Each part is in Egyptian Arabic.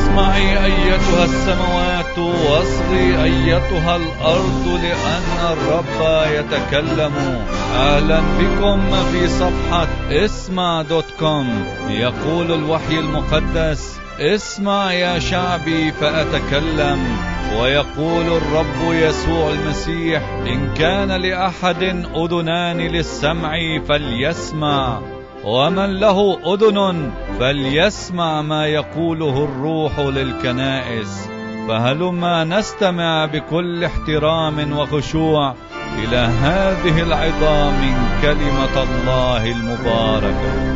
اسمعي أيتها السماوات واصغي أيتها الأرض لأن الرب يتكلم أهلا بكم في صفحة اسمع دوت كوم يقول الوحي المقدس اسمع يا شعبي فأتكلم ويقول الرب يسوع المسيح إن كان لأحد أذنان للسمع فليسمع ومن له أذن فليسمع ما يقوله الروح للكنائس فهلما نستمع بكل احترام وخشوع إلى هذه العظام من كلمة الله المباركة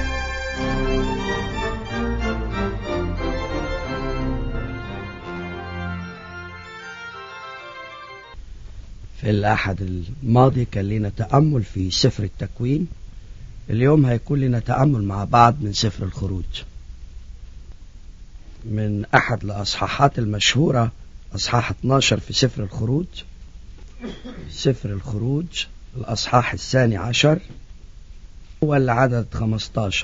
في الأحد الماضي كان لنا تأمل في سفر التكوين اليوم هيكون لنا تأمل مع بعض من سفر الخروج من أحد الأصحاحات المشهورة أصحاح 12 في سفر الخروج سفر الخروج الأصحاح الثاني عشر هو العدد 15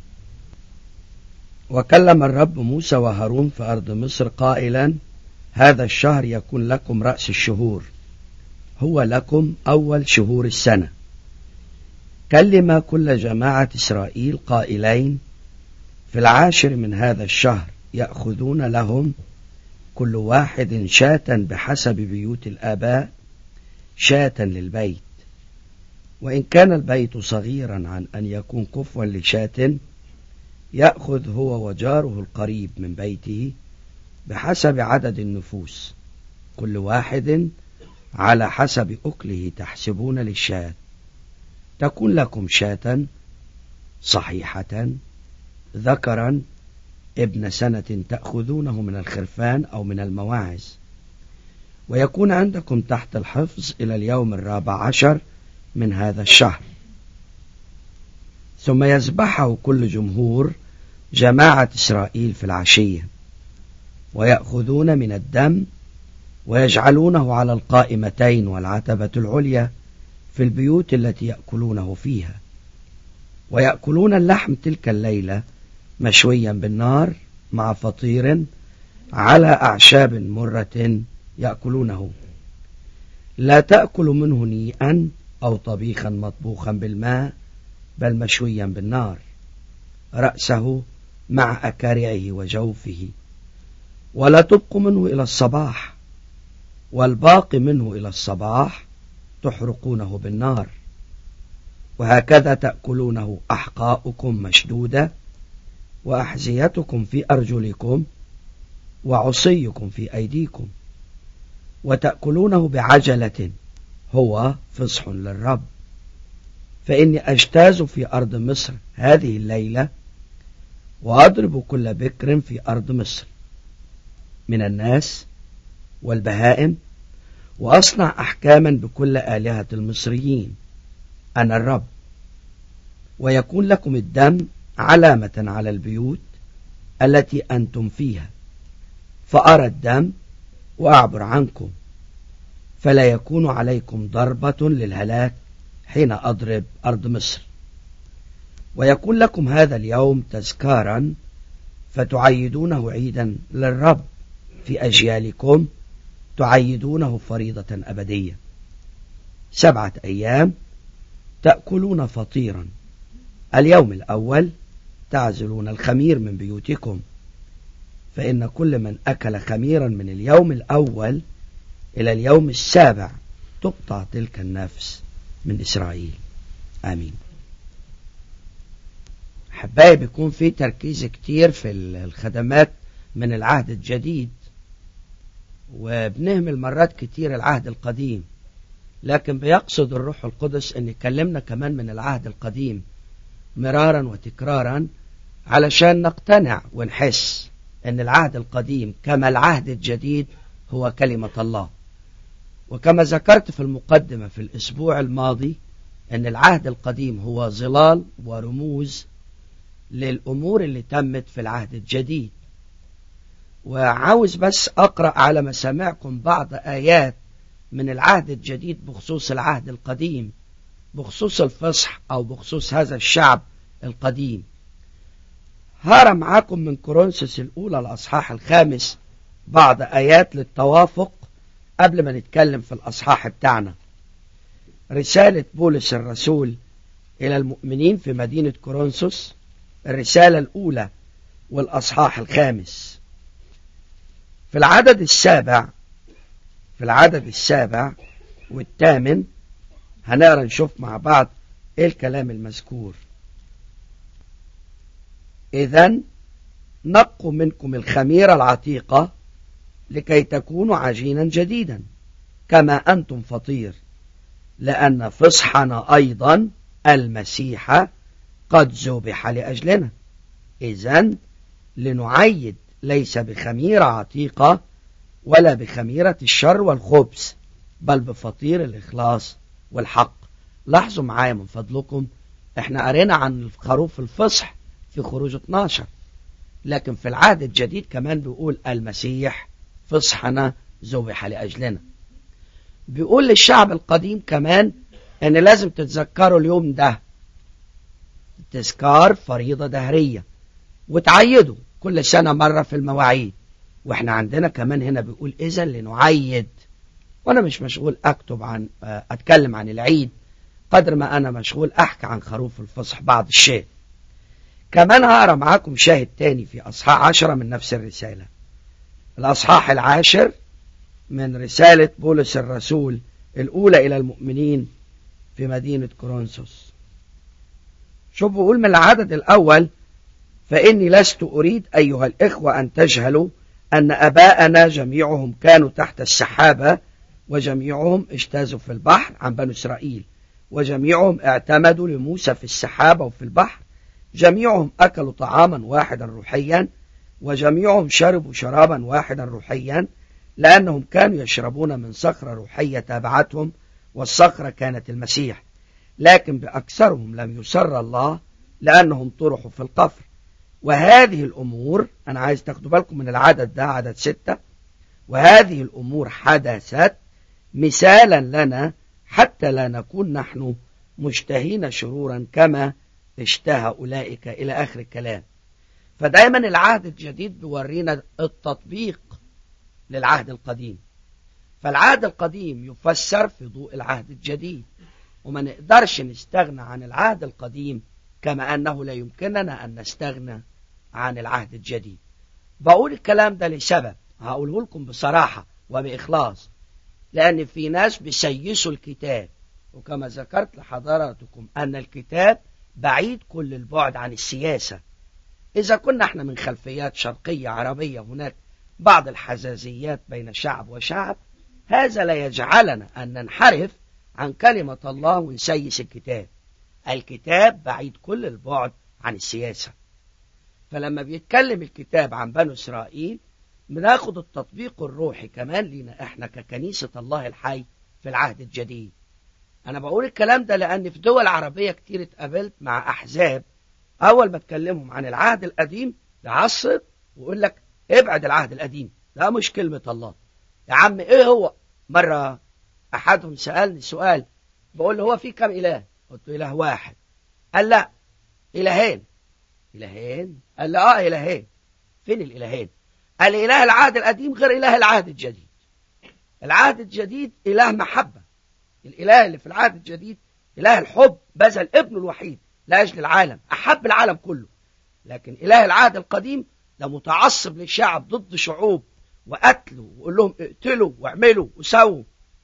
وكلم الرب موسى وهارون في أرض مصر قائلا هذا الشهر يكون لكم رأس الشهور هو لكم أول شهور السنة كلم كل جماعة إسرائيل قائلين في العاشر من هذا الشهر يأخذون لهم كل واحد شاة بحسب بيوت الآباء شاة للبيت وإن كان البيت صغيرا عن أن يكون كفوا لشاة يأخذ هو وجاره القريب من بيته بحسب عدد النفوس كل واحد على حسب أكله تحسبون للشاة تكون لكم شاة صحيحة ذكرا ابن سنة تأخذونه من الخرفان أو من المواعز ويكون عندكم تحت الحفظ إلى اليوم الرابع عشر من هذا الشهر ثم يذبحه كل جمهور جماعة إسرائيل في العشية ويأخذون من الدم ويجعلونه على القائمتين والعتبة العليا في البيوت التي يأكلونه فيها ويأكلون اللحم تلك الليلة مشويا بالنار مع فطير على أعشاب مرة يأكلونه لا تأكل منه نيئا أو طبيخا مطبوخا بالماء بل مشويا بالنار رأسه مع أكارعه وجوفه ولا تبق منه إلى الصباح والباقي منه إلى الصباح تحرقونه بالنار وهكذا تأكلونه أحقاؤكم مشدودة وأحزيتكم في أرجلكم وعصيكم في أيديكم وتأكلونه بعجلة هو فصح للرب فإني أجتاز في أرض مصر هذه الليلة وأضرب كل بكر في أرض مصر من الناس والبهائم وأصنع أحكاما بكل آلهة المصريين أنا الرب ويكون لكم الدم علامة على البيوت التي أنتم فيها فأرى الدم وأعبر عنكم فلا يكون عليكم ضربة للهلاك حين أضرب أرض مصر ويكون لكم هذا اليوم تذكارا فتعيدونه عيدا للرب في أجيالكم تعيدونه فريضة أبدية سبعة أيام تأكلون فطيرا اليوم الأول تعزلون الخمير من بيوتكم فإن كل من أكل خميرا من اليوم الأول إلى اليوم السابع تقطع تلك النفس من إسرائيل آمين حبايب بيكون في تركيز كتير في الخدمات من العهد الجديد وبنهمل مرات كتير العهد القديم لكن بيقصد الروح القدس ان يكلمنا كمان من العهد القديم مرارا وتكرارا علشان نقتنع ونحس ان العهد القديم كما العهد الجديد هو كلمة الله وكما ذكرت في المقدمة في الاسبوع الماضي ان العهد القديم هو ظلال ورموز للامور اللي تمت في العهد الجديد وعاوز بس أقرأ على مسامعكم بعض آيات من العهد الجديد بخصوص العهد القديم بخصوص الفصح أو بخصوص هذا الشعب القديم هارى معاكم من كورنثوس الأولى الأصحاح الخامس بعض آيات للتوافق قبل ما نتكلم في الأصحاح بتاعنا رسالة بولس الرسول إلى المؤمنين في مدينة كورنثوس الرسالة الأولى والأصحاح الخامس في العدد السابع في العدد السابع والثامن هنقرا نشوف مع بعض ايه الكلام المذكور إذا نقوا منكم الخميرة العتيقة لكي تكونوا عجينا جديدا كما أنتم فطير لأن فصحنا أيضا المسيح قد ذبح لأجلنا إذا لنعيد ليس بخميرة عتيقة ولا بخميرة الشر والخبث بل بفطير الإخلاص والحق لاحظوا معايا من فضلكم احنا قرينا عن خروف الفصح في خروج 12 لكن في العهد الجديد كمان بيقول المسيح فصحنا ذبح لأجلنا بيقول للشعب القديم كمان ان لازم تتذكروا اليوم ده تذكار فريضة دهرية وتعيدوا كل سنة مرة في المواعيد واحنا عندنا كمان هنا بيقول اذا لنعيد وانا مش مشغول اكتب عن اتكلم عن العيد قدر ما انا مشغول احكي عن خروف الفصح بعض الشيء كمان هقرا معاكم شاهد تاني في اصحاح عشرة من نفس الرسالة الاصحاح العاشر من رسالة بولس الرسول الاولى الى المؤمنين في مدينة كورنثوس شوف بقول من العدد الاول فاني لست اريد ايها الاخوة ان تجهلوا ان اباءنا جميعهم كانوا تحت السحابة وجميعهم اجتازوا في البحر عن بنو اسرائيل وجميعهم اعتمدوا لموسى في السحابة وفي البحر جميعهم أكلوا طعاما واحدا روحيا وجميعهم شربوا شرابا واحدا روحيا لأنهم كانوا يشربون من صخرة روحية تابعتهم والصخرة كانت المسيح لكن بأكثرهم لم يسر الله لأنهم طرحوا في القفر وهذه الأمور أنا عايز تاخدوا بالكم من العدد ده عدد ستة وهذه الأمور حدثت مثالا لنا حتى لا نكون نحن مشتهين شرورا كما اشتهى أولئك إلى آخر الكلام فدايما العهد الجديد بيورينا التطبيق للعهد القديم فالعهد القديم يفسر في ضوء العهد الجديد وما نقدرش نستغنى عن العهد القديم كما أنه لا يمكننا أن نستغنى عن العهد الجديد بقول الكلام ده لسبب هقوله لكم بصراحة وبإخلاص لأن في ناس بيسيسوا الكتاب وكما ذكرت لحضراتكم أن الكتاب بعيد كل البعد عن السياسة إذا كنا احنا من خلفيات شرقية عربية هناك بعض الحزازيات بين شعب وشعب هذا لا يجعلنا أن ننحرف عن كلمة الله ونسيس الكتاب الكتاب بعيد كل البعد عن السياسة فلما بيتكلم الكتاب عن بنو إسرائيل بناخد التطبيق الروحي كمان لينا احنا ككنيسة الله الحي في العهد الجديد انا بقول الكلام ده لان في دول عربية كتير اتقابلت مع احزاب اول ما اتكلمهم عن العهد القديم يعصب ويقول لك ابعد العهد القديم ده مش كلمة الله يا عم ايه هو مرة احدهم سألني سؤال بقول له هو في كم اله قلت له اله واحد قال لا الهين الهين قال لا اه الهين فين الالهين قال اله العهد القديم غير اله العهد الجديد العهد الجديد اله محبة الاله اللي في العهد الجديد اله الحب بذل ابنه الوحيد لاجل العالم احب العالم كله لكن اله العهد القديم ده متعصب للشعب ضد شعوب وقتلوا ويقول لهم اقتلوا واعملوا وسووا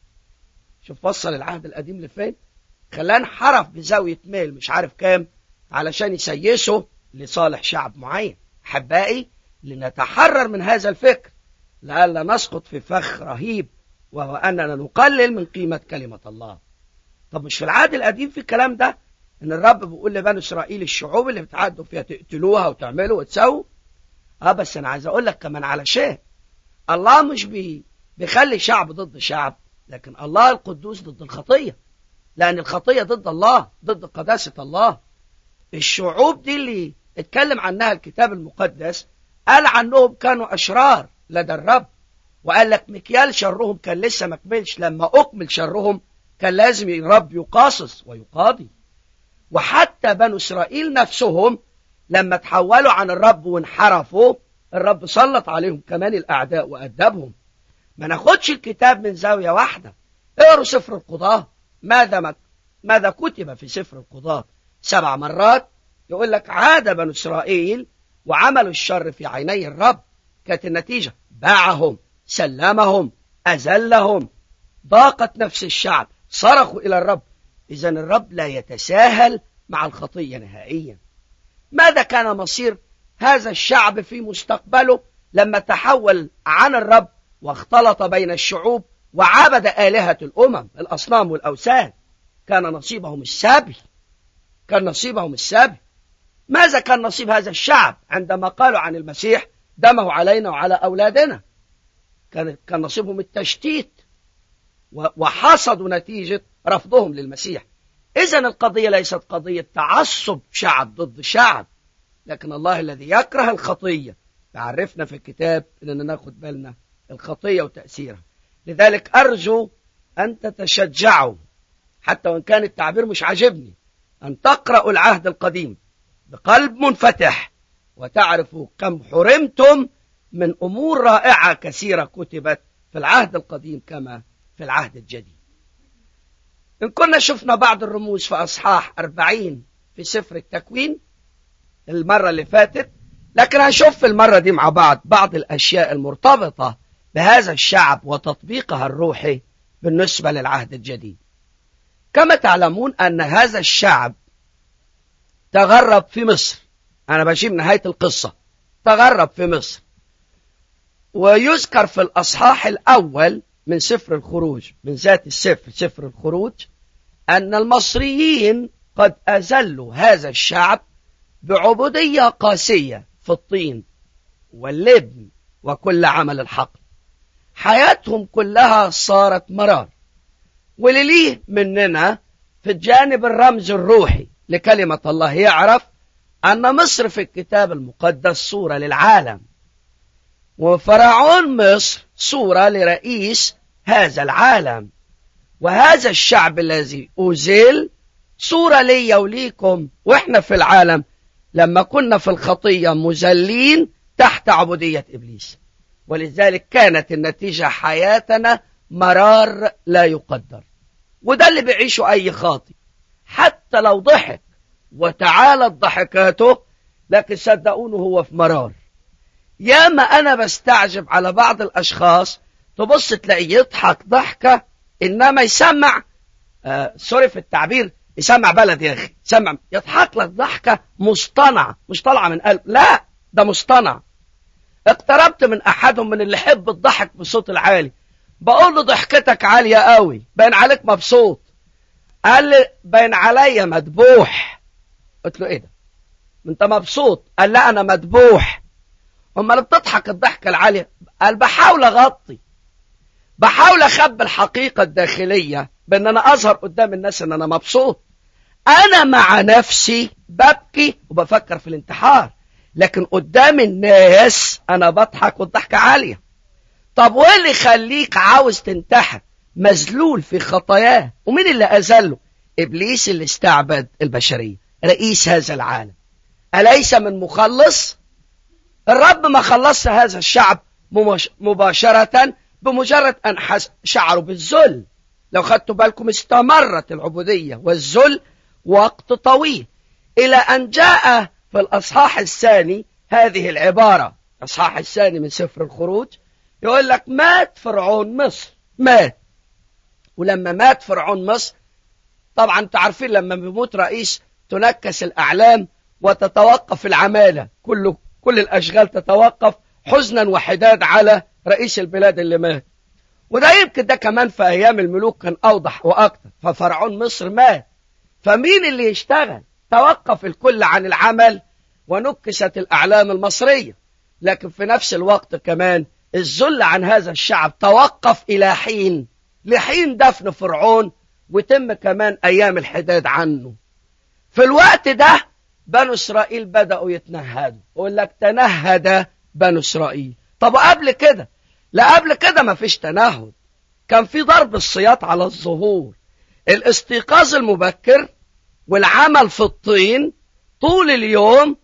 شوف وصل العهد القديم لفين خلاه انحرف بزاوية ميل مش عارف كام علشان يسيسه لصالح شعب معين احبائي لنتحرر من هذا الفكر لئلا نسقط في فخ رهيب وهو أننا نقلل من قيمة كلمة الله طب مش في العهد القديم في الكلام ده ان الرب بيقول لبني اسرائيل الشعوب اللي بتعدوا فيها تقتلوها وتعملوا وتسووا اه بس انا عايز اقول لك كمان على شيء الله مش بي بيخلي شعب ضد شعب لكن الله القدوس ضد الخطيه لان الخطيه ضد الله ضد قداسه الله الشعوب دي اللي اتكلم عنها الكتاب المقدس قال عنهم كانوا اشرار لدى الرب وقال لك مكيال شرهم كان لسه ما كملش لما اكمل شرهم كان لازم الرب يقاصص ويقاضي وحتى بنو اسرائيل نفسهم لما تحولوا عن الرب وانحرفوا الرب سلط عليهم كمان الأعداء وأدبهم ما ناخدش الكتاب من زاوية واحدة اقروا سفر القضاة ماذا مك... ماذا كتب في سفر القضاة سبع مرات يقول لك عاد بنو إسرائيل وعملوا الشر في عيني الرب كانت النتيجة باعهم سلمهم أزلهم ضاقت نفس الشعب صرخوا إلى الرب إذا الرب لا يتساهل مع الخطية نهائيا ماذا كان مصير هذا الشعب في مستقبله لما تحول عن الرب واختلط بين الشعوب وعبد آلهة الأمم الأصنام والأوثان كان نصيبهم السبي كان نصيبهم السبي ماذا كان نصيب هذا الشعب عندما قالوا عن المسيح دمه علينا وعلى أولادنا كان كان نصيبهم التشتيت وحصدوا نتيجة رفضهم للمسيح إذا القضية ليست قضية تعصب شعب ضد شعب لكن الله الذي يكره الخطية يعرفنا في الكتاب أننا ناخد بالنا الخطية وتأثيرها لذلك أرجو أن تتشجعوا حتى وإن كان التعبير مش عاجبني أن تقرأوا العهد القديم بقلب منفتح وتعرفوا كم حرمتم من أمور رائعة كثيرة كتبت في العهد القديم كما في العهد الجديد إن كنا شفنا بعض الرموز في أصحاح أربعين في سفر التكوين المرة اللي فاتت لكن هنشوف في المرة دي مع بعض بعض الأشياء المرتبطة بهذا الشعب وتطبيقها الروحي بالنسبة للعهد الجديد كما تعلمون أن هذا الشعب تغرب في مصر أنا بجيب نهاية القصة تغرب في مصر ويذكر في الأصحاح الأول من سفر الخروج من ذات السفر سفر الخروج أن المصريين قد أزلوا هذا الشعب بعبودية قاسية في الطين واللبن وكل عمل الحقل حياتهم كلها صارت مرار ولليه مننا في الجانب الرمز الروحي لكلمة الله يعرف أن مصر في الكتاب المقدس صورة للعالم وفرعون مصر صورة لرئيس هذا العالم وهذا الشعب الذي أزيل صورة لي وليكم وإحنا في العالم لما كنا في الخطية مذلين تحت عبودية إبليس ولذلك كانت النتيجة حياتنا مرار لا يقدر وده اللي بيعيشه أي خاطي حتى لو ضحك وتعالت ضحكاته لكن صدقونه هو في مرار ياما أنا بستعجب على بعض الأشخاص تبص تلاقيه يضحك ضحكة إنما يسمع آه سوري في التعبير يسمع بلد يا أخي يسمع يضحك لك ضحكة مصطنعة مش طالعة من قلب لا ده مصطنع اقتربت من أحدهم من اللي يحب الضحك بصوت العالي بقول له ضحكتك عالية قوي باين عليك مبسوط قال لي باين عليا مدبوح قلت له ايه ده انت مبسوط قال لا انا مدبوح امال بتضحك الضحكة العالية قال بحاول اغطي بحاول اخبي الحقيقة الداخلية بان انا اظهر قدام الناس ان انا مبسوط انا مع نفسي ببكي وبفكر في الانتحار لكن قدام الناس انا بضحك والضحكة عالية طب وايه اللي يخليك عاوز تنتحر مذلول في خطاياه ومين اللي اذله ابليس اللي استعبد البشرية رئيس هذا العالم أليس من مخلص الرب ما خلص هذا الشعب مباشرة بمجرد أن شعروا بالذل لو خدتوا بالكم استمرت العبودية والذل وقت طويل إلى أن جاء في الأصحاح الثاني هذه العبارة الأصحاح الثاني من سفر الخروج يقول لك مات فرعون مصر مات ولما مات فرعون مصر طبعا انتوا عارفين لما بيموت رئيس تنكس الأعلام وتتوقف العمالة كل كل الأشغال تتوقف حزنا وحداد على رئيس البلاد اللي مات وده يمكن ده كمان في أيام الملوك كان أوضح وأكتر ففرعون مصر مات فمين اللي يشتغل توقف الكل عن العمل ونكست الأعلام المصرية لكن في نفس الوقت كمان الذل عن هذا الشعب توقف إلى حين لحين دفن فرعون وتم كمان أيام الحداد عنه في الوقت ده بنو إسرائيل بدأوا يتنهدوا يقول لك تنهد بنو إسرائيل طب قبل كده لا قبل كده ما فيش تنهد كان في ضرب السياط على الظهور الاستيقاظ المبكر والعمل في الطين طول اليوم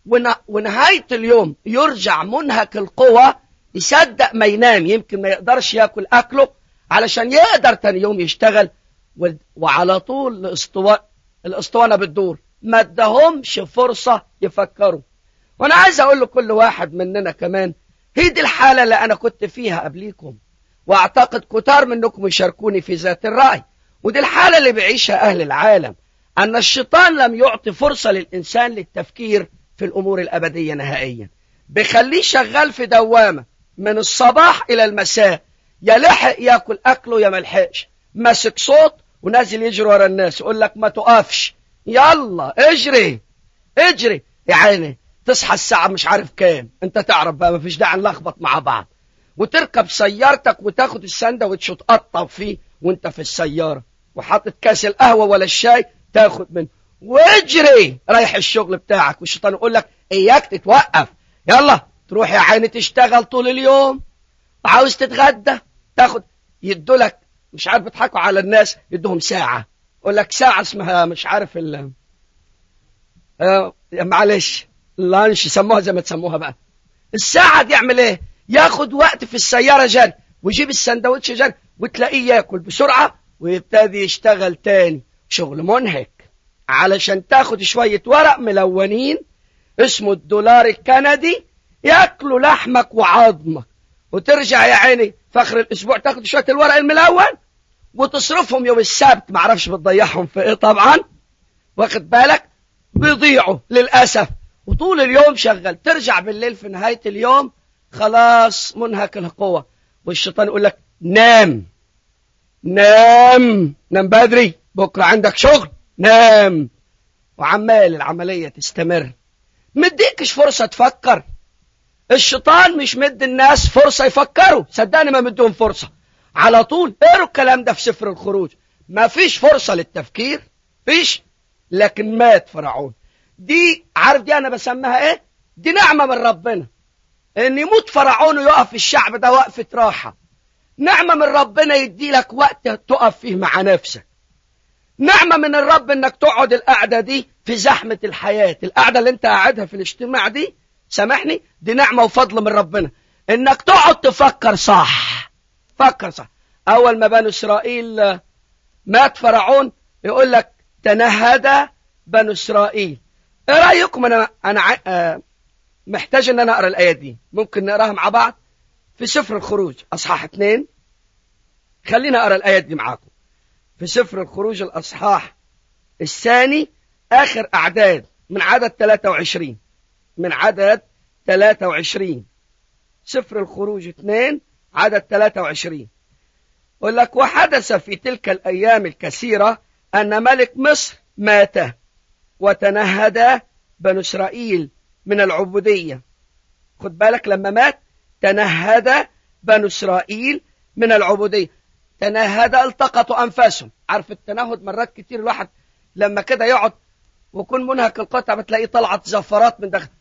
ونهاية اليوم يرجع منهك القوة يصدق ما ينام يمكن ما يقدرش ياكل أكله علشان يقدر تاني يوم يشتغل وعلى طول الاسطوانة الاسطوانة بتدور ما ادهمش فرصة يفكروا وانا عايز اقول لكل واحد مننا كمان هي دي الحالة اللي انا كنت فيها قبليكم واعتقد كتار منكم يشاركوني في ذات الرأي ودي الحالة اللي بيعيشها اهل العالم ان الشيطان لم يعطي فرصة للانسان للتفكير في الامور الابدية نهائيا بيخليه شغال في دوامة من الصباح الى المساء يا لحق ياكل اكله يا ملحقش ماسك صوت ونازل يجري ورا الناس يقول لك ما تقفش يلا اجري اجري يا عيني تصحى الساعة مش عارف كام انت تعرف بقى مفيش داعي نلخبط مع بعض وتركب سيارتك وتاخد الساندوتش وتقطع فيه وانت في السيارة وحاطط كاس القهوة ولا الشاي تاخد منه واجري رايح الشغل بتاعك والشيطان يقول لك اياك تتوقف يلا تروح يا عيني تشتغل طول اليوم وعاوز تتغدى تاخد يدولك مش عارف بيضحكوا على الناس يدوهم ساعة يقول لك ساعة اسمها مش عارف ال آه معلش لانش سموها زي ما تسموها بقى الساعة دي يعمل ايه ياخد وقت في السيارة جري ويجيب السندوتش جري وتلاقيه ياكل بسرعة ويبتدي يشتغل تاني شغل منهك علشان تاخد شوية ورق ملونين اسمه الدولار الكندي ياكلوا لحمك وعظمك وترجع يا عيني في اخر الاسبوع تاخد شوية الورق الملون وتصرفهم يوم السبت معرفش بتضيعهم في ايه طبعا واخد بالك بيضيعوا للأسف وطول اليوم شغال ترجع بالليل في نهاية اليوم خلاص منهك القوة والشيطان يقول لك نام نام نام بدري بكرة عندك شغل نام وعمال العملية تستمر مديكش فرصة تفكر الشيطان مش مد الناس فرصة يفكروا صدقني ما مدهم فرصة على طول اقروا الكلام ده في سفر الخروج ما فيش فرصة للتفكير فيش لكن مات فرعون دي عارف دي انا بسميها ايه دي نعمة من ربنا ان يموت فرعون ويقف الشعب ده وقفة راحة نعمة من ربنا يدي لك وقت تقف فيه مع نفسك نعمة من الرب انك تقعد القعدة دي في زحمة الحياة القعدة اللي انت قاعدها في الاجتماع دي سامحني دي نعمة وفضل من ربنا انك تقعد تفكر صح فكر صح اول ما بنو اسرائيل مات فرعون يقول لك تنهد بنو اسرائيل ايه رايكم انا انا محتاج ان انا اقرا الايات دي ممكن نقراها مع بعض في سفر الخروج اصحاح اثنين خلينا اقرا الايات دي معاكم في سفر الخروج الاصحاح الثاني اخر اعداد من عدد 23 من عدد 23 سفر الخروج 2 عدد 23 يقول لك وحدث في تلك الأيام الكثيرة أن ملك مصر مات وتنهد بنو إسرائيل من العبودية خد بالك لما مات تنهد بنو إسرائيل من العبودية تنهد التقطوا أنفاسهم عارف التنهد مرات كتير الواحد لما كده يقعد ويكون منهك القطع بتلاقيه طلعت زفرات من داخل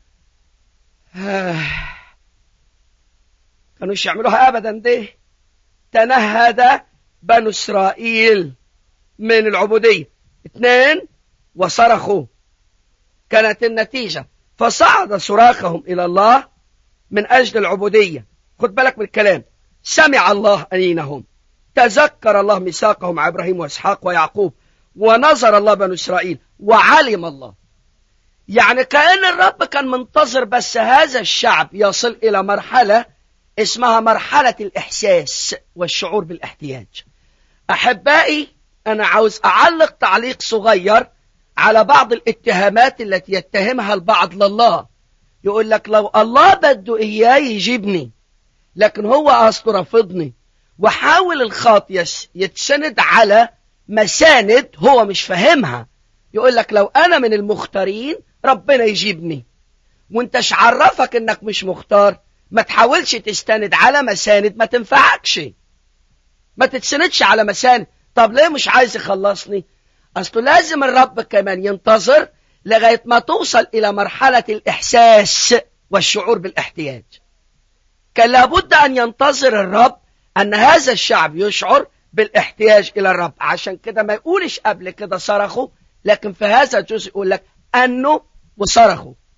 كانوش يعملوها أبدا دي تنهد بنو إسرائيل من العبودية اثنين وصرخوا كانت النتيجة فصعد صراخهم إلى الله من أجل العبودية خد بالك من الكلام سمع الله أنينهم تذكر الله ميثاقهم مع إبراهيم وإسحاق ويعقوب ونظر الله بنو إسرائيل وعلم الله يعني كأن الرب كان منتظر بس هذا الشعب يصل إلى مرحلة اسمها مرحلة الإحساس والشعور بالاحتياج أحبائي أنا عاوز أعلق تعليق صغير على بعض الاتهامات التي يتهمها البعض لله يقول لك لو الله بده إياه يجيبني لكن هو أصله رفضني وحاول الخاطي يتسند على مساند هو مش فاهمها يقول لك لو أنا من المختارين ربنا يجيبني وانتش عرفك انك مش مختار ما تحاولش تستند على مساند ما تنفعكش ما تتسندش على مساند طب ليه مش عايز يخلصني اصله لازم الرب كمان ينتظر لغاية ما توصل الى مرحلة الاحساس والشعور بالاحتياج كان لابد ان ينتظر الرب ان هذا الشعب يشعر بالاحتياج الى الرب عشان كده ما يقولش قبل كده صرخوا لكن في هذا الجزء يقول لك انه وصرخوا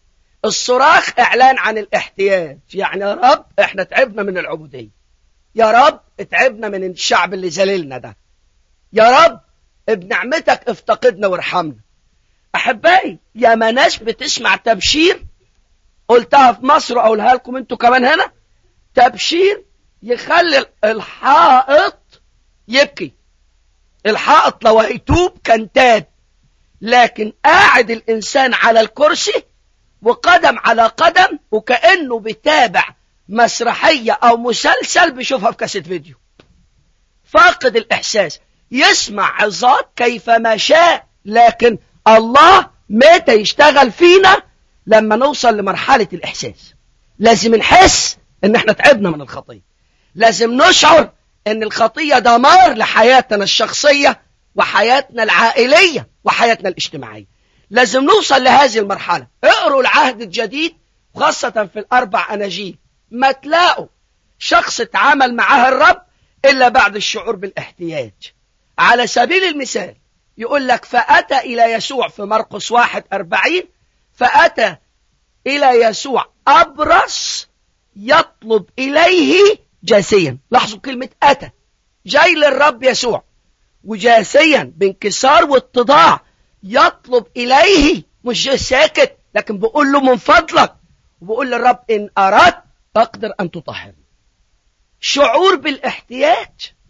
الصراخ اعلان عن الاحتياج يعني يا رب احنا تعبنا من العبودية يا رب اتعبنا من الشعب اللي ذللنا ده يا رب بنعمتك افتقدنا وارحمنا احبائي يا ما ناس بتسمع تبشير قلتها في مصر اقولها لكم انتوا كمان هنا تبشير يخلي الحائط يبكي الحائط لو هيتوب كان تاب لكن قاعد الإنسان على الكرسي وقدم على قدم وكأنه بيتابع مسرحية أو مسلسل بيشوفها في كاسيت فيديو فاقد الإحساس يسمع عظات كيفما شاء لكن الله متى يشتغل فينا لما نوصل لمرحلة الإحساس لازم نحس ان احنا تعبنا من الخطية لازم نشعر ان الخطية دمار لحياتنا الشخصية وحياتنا العائلية وحياتنا الاجتماعية لازم نوصل لهذه المرحلة اقروا العهد الجديد خاصة في الأربع أناجيل ما تلاقوا شخص اتعامل معاه الرب إلا بعد الشعور بالاحتياج على سبيل المثال يقول لك فأتى إلى يسوع في مرقس واحد أربعين فأتى إلى يسوع أبرص يطلب إليه جاسيا لاحظوا كلمة أتى جاي للرب يسوع وجاسيا بانكسار واتضاع يطلب إليه مش ساكت لكن بقول له من فضلك وبقول للرب إن أردت أقدر أن تطهرني شعور بالاحتياج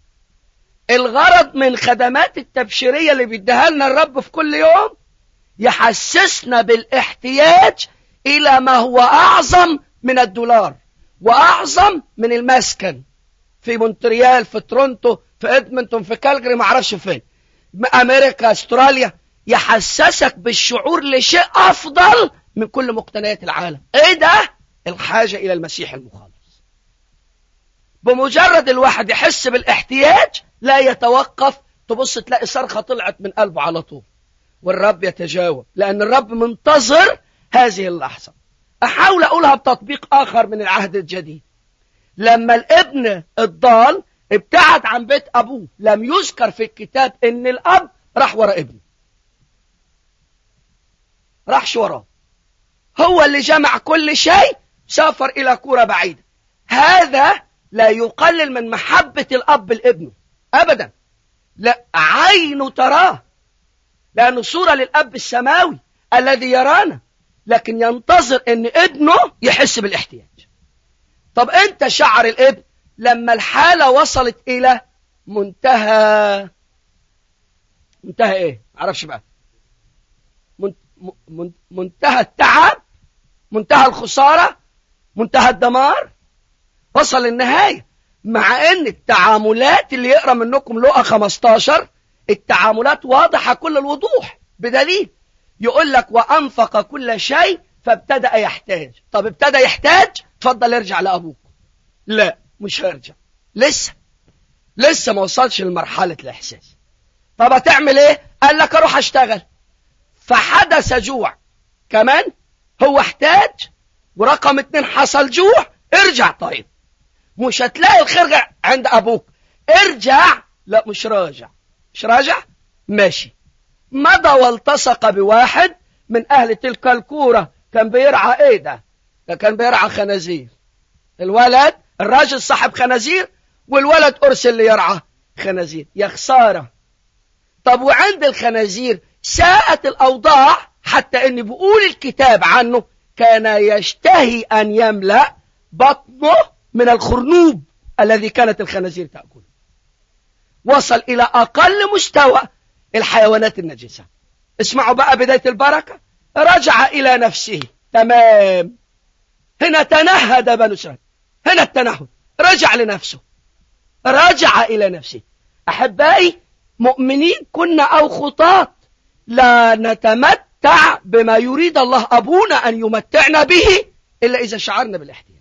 الغرض من خدمات التبشيرية اللي بيديها لنا الرب في كل يوم يحسسنا بالاحتياج إلى ما هو أعظم من الدولار وأعظم من المسكن في مونتريال في تورونتو في ادمنتون في كالجري ما اعرفش فين امريكا استراليا يحسسك بالشعور لشيء افضل من كل مقتنيات العالم ايه ده الحاجة الى المسيح المخلص بمجرد الواحد يحس بالاحتياج لا يتوقف تبص تلاقي صرخة طلعت من قلبه على طول والرب يتجاوب لأن الرب منتظر هذه اللحظة أحاول أقولها بتطبيق آخر من العهد الجديد لما الابن الضال ابتعد عن بيت أبوه لم يذكر في الكتاب إن الأب راح ورا ابنه راحش وراه هو اللي جمع كل شيء سافر إلى كورة بعيدة هذا لا يقلل من محبة الأب لابنه أبدا لا عينه تراه لأنه صورة للأب السماوي الذي يرانا لكن ينتظر أن ابنه يحس بالاحتياج طب أنت شعر الابن لما الحالة وصلت إلى منتهى منتهى إيه معرفش بقى منتهى التعب منتهى الخسارة منتهى الدمار وصل للنهاية مع ان التعاملات اللي يقرأ منكم لقى 15 التعاملات واضحة كل الوضوح بدليل يقول لك وأنفق كل شيء فابتدأ يحتاج طب ابتدى يحتاج تفضل ارجع لأبوك لا مش هرجع لسه لسه ما وصلش لمرحلة الإحساس طب هتعمل ايه قال لك اروح اشتغل فحدث جوع كمان هو احتاج ورقم اتنين حصل جوع ارجع طيب مش هتلاقي الخير عند ابوك ارجع لا مش راجع مش راجع ماشي مضى والتصق بواحد من اهل تلك الكورة كان بيرعى ايه ده ده كان بيرعى خنازير الولد الراجل صاحب خنازير والولد ارسل ليرعى خنازير يا خسارة طب وعند الخنازير ساءت الاوضاع حتى ان بيقول الكتاب عنه كان يشتهي ان يملأ بطنه من الخرنوب الذي كانت الخنازير تأكله وصل إلى أقل مستوى الحيوانات النجسة اسمعوا بقى بداية البركة رجع إلى نفسه تمام هنا تنهد بنو إسرائيل هنا التنهد رجع لنفسه رجع إلى نفسه أحبائي مؤمنين كنا أو خطاة لا نتمتع بما يريد الله أبونا أن يمتعنا به إلا إذا شعرنا بالاحتياج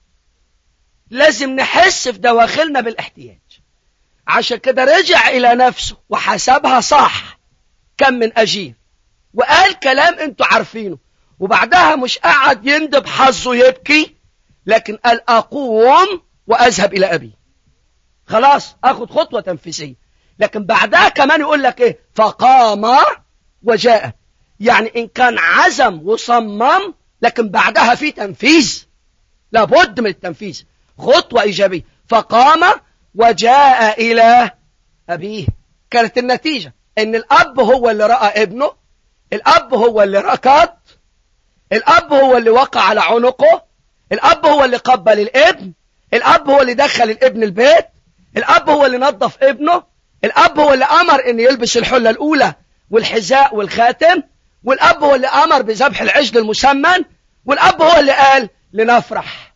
لازم نحس في دواخلنا بالاحتياج عشان كده رجع إلى نفسه وحسبها صح كم من أجير وقال كلام انتوا عارفينه وبعدها مش قعد يندب حظه يبكي لكن قال أقوم وأذهب إلى أبي خلاص أخذ خطوة تنفيذية لكن بعدها كمان يقول لك إيه فقام وجاء يعني إن كان عزم وصمم لكن بعدها في تنفيذ لابد من التنفيذ خطوة إيجابية فقام وجاء إلى أبيه كانت النتيجة إن الأب هو اللي رأى ابنه الأب هو اللي ركض الأب هو اللي وقع على عنقه الأب هو اللي قبل الابن الأب هو اللي دخل الابن البيت الأب هو اللي نظف ابنه الأب هو اللي أمر إن يلبس الحلة الأولى والحذاء والخاتم والأب هو اللي أمر بذبح العجل المسمن والأب هو اللي قال لنفرح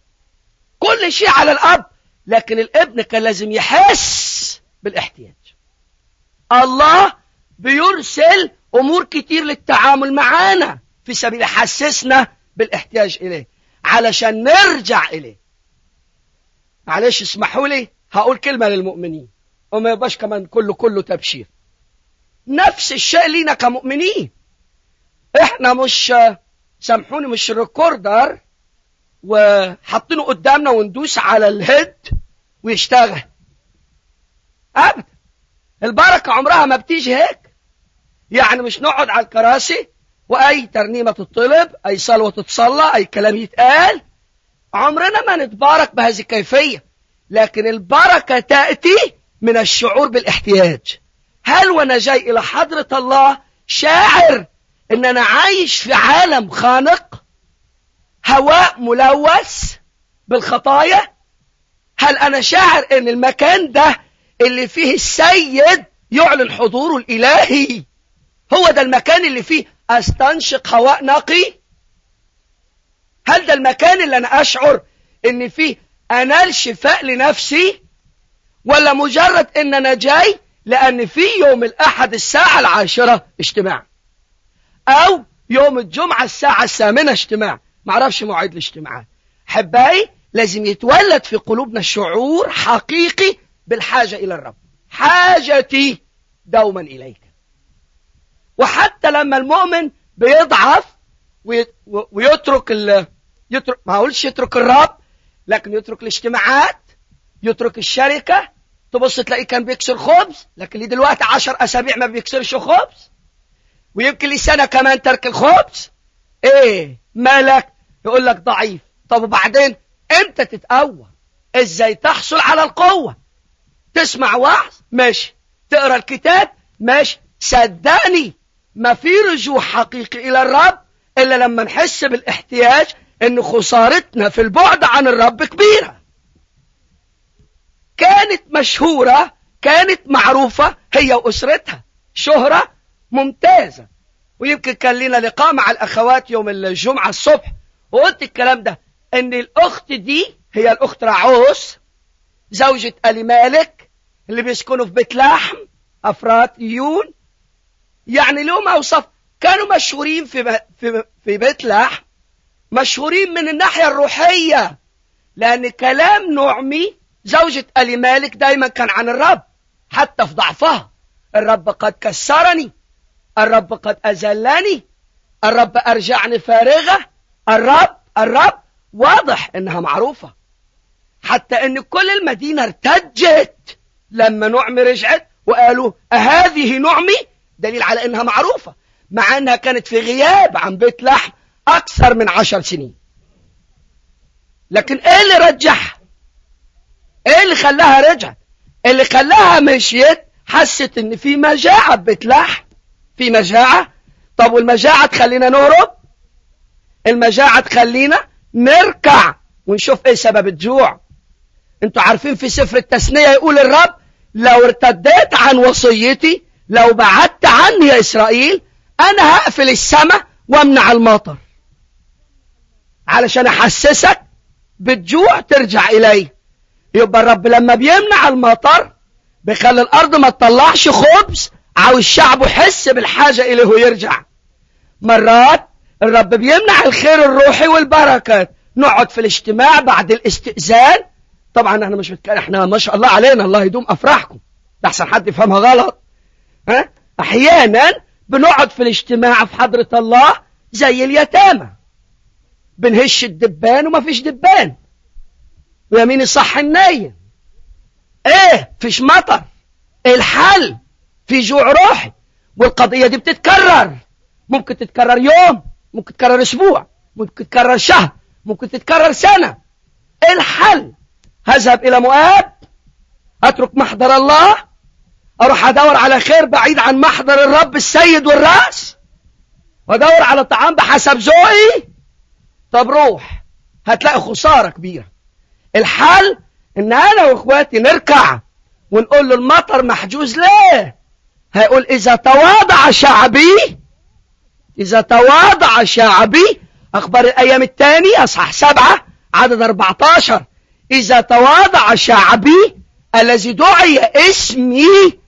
كل شيء على الأب لكن الابن كان لازم يحس بالاحتياج الله بيرسل أمور كتير للتعامل معانا في سبيل يحسسنا بالاحتياج إليه علشان نرجع إليه معلش اسمحوا لي هقول كلمة للمؤمنين وما يبقاش كمان كله كله تبشير نفس الشيء لينا كمؤمنين احنا مش سامحوني مش ريكوردر وحاطينه قدامنا وندوس على الهيد ويشتغل ابدا البركه عمرها ما بتيجي هيك يعني مش نقعد على الكراسي واي ترنيمه تطلب اي صلوه تتصلى اي كلام يتقال عمرنا ما نتبارك بهذه الكيفيه لكن البركه تاتي من الشعور بالاحتياج هل وانا جاي الى حضره الله شاعر ان انا عايش في عالم خانق هواء ملوث بالخطايا هل انا شاعر ان المكان ده اللي فيه السيد يعلن حضوره الالهي هو ده المكان اللي فيه استنشق هواء نقي هل ده المكان اللي انا اشعر ان فيه انال شفاء لنفسي ولا مجرد ان انا جاي لان في يوم الاحد الساعة العاشرة اجتماع او يوم الجمعة الساعة الثامنة اجتماع معرفش مواعيد الاجتماعات حباي لازم يتولد في قلوبنا شعور حقيقي بالحاجة الى الرب حاجتي دوما اليك وحتى لما المؤمن بيضعف ويترك ال... يترك ما اقولش يترك الرب لكن يترك الاجتماعات يترك الشركة تبص تلاقيه كان بيكسر خبز لكن ليه دلوقتي عشر أسابيع ما بيكسرش خبز ويمكن لي سنة كمان ترك الخبز ايه مالك يقول لك ضعيف طب وبعدين امتى تتقوى ازاي تحصل على القوة تسمع وعظ ماشي تقرا الكتاب ماشي صدقني ما في رجوع حقيقي الى الرب الا لما نحس بالاحتياج ان خسارتنا في البعد عن الرب كبيره كانت مشهورة كانت معروفة هي وأسرتها شهرة ممتازة ويمكن كان لنا لقاء مع الأخوات يوم الجمعة الصبح وقلت الكلام ده ان الأخت دي هي الأخت رعوس زوجة ألي مالك اللي بيسكنوا في بيت لحم أفراطيون يعني لهم أوصاف كانوا مشهورين في, في, في بيت لحم مشهورين من الناحية الروحية لأن كلام نعمي زوجة ألي مالك دايما كان عن الرب حتى في ضعفها الرب قد كسرني الرب قد أذلني الرب أرجعني فارغة الرب الرب واضح إنها معروفة حتى إن كل المدينة ارتجت لما نعمي رجعت وقالوا أهذه نعمي دليل على إنها معروفة مع إنها كانت في غياب عن بيت لحم أكثر من عشر سنين لكن إيه اللي رجعها ايه اللي خلاها رجعت اللي خلاها مشيت حست ان في مجاعة بتلح في مجاعة طب والمجاعة تخلينا نهرب المجاعة تخلينا نركع ونشوف ايه سبب الجوع انتوا عارفين في سفر التثنية يقول الرب لو ارتديت عن وصيتي لو بعدت عني يا اسرائيل انا هقفل السماء وامنع المطر علشان احسسك بالجوع ترجع اليه يبقى الرب لما بيمنع المطر بيخلي الارض ما تطلعش خبز عاوز شعبه يحس بالحاجة اليه ويرجع مرات الرب بيمنع الخير الروحي والبركات نقعد في الاجتماع بعد الاستئذان طبعا احنا مش بتكلم احنا ما شاء الله علينا الله يدوم افراحكم ده احسن حد يفهمها غلط ها احيانا بنقعد في الاجتماع في حضرة الله زي اليتامى بنهش الدبان وما فيش دبان ويمين الصح النايم ايه فيش مطر الحل في جوع روحي والقضية دي بتتكرر ممكن تتكرر يوم ممكن تتكرر اسبوع ممكن تتكرر شهر ممكن تتكرر سنة ايه الحل هذهب الى مؤاب اترك محضر الله اروح ادور على خير بعيد عن محضر الرب السيد والراس وادور على طعام بحسب ذوقي طب روح هتلاقي خسارة كبيرة الحل ان انا واخواتي نركع ونقول له المطر محجوز ليه هيقول اذا تواضع شعبي اذا تواضع شعبي اخبار الايام الثاني اصحاح سبعة عدد 14 اذا تواضع شعبي الذي دعي اسمي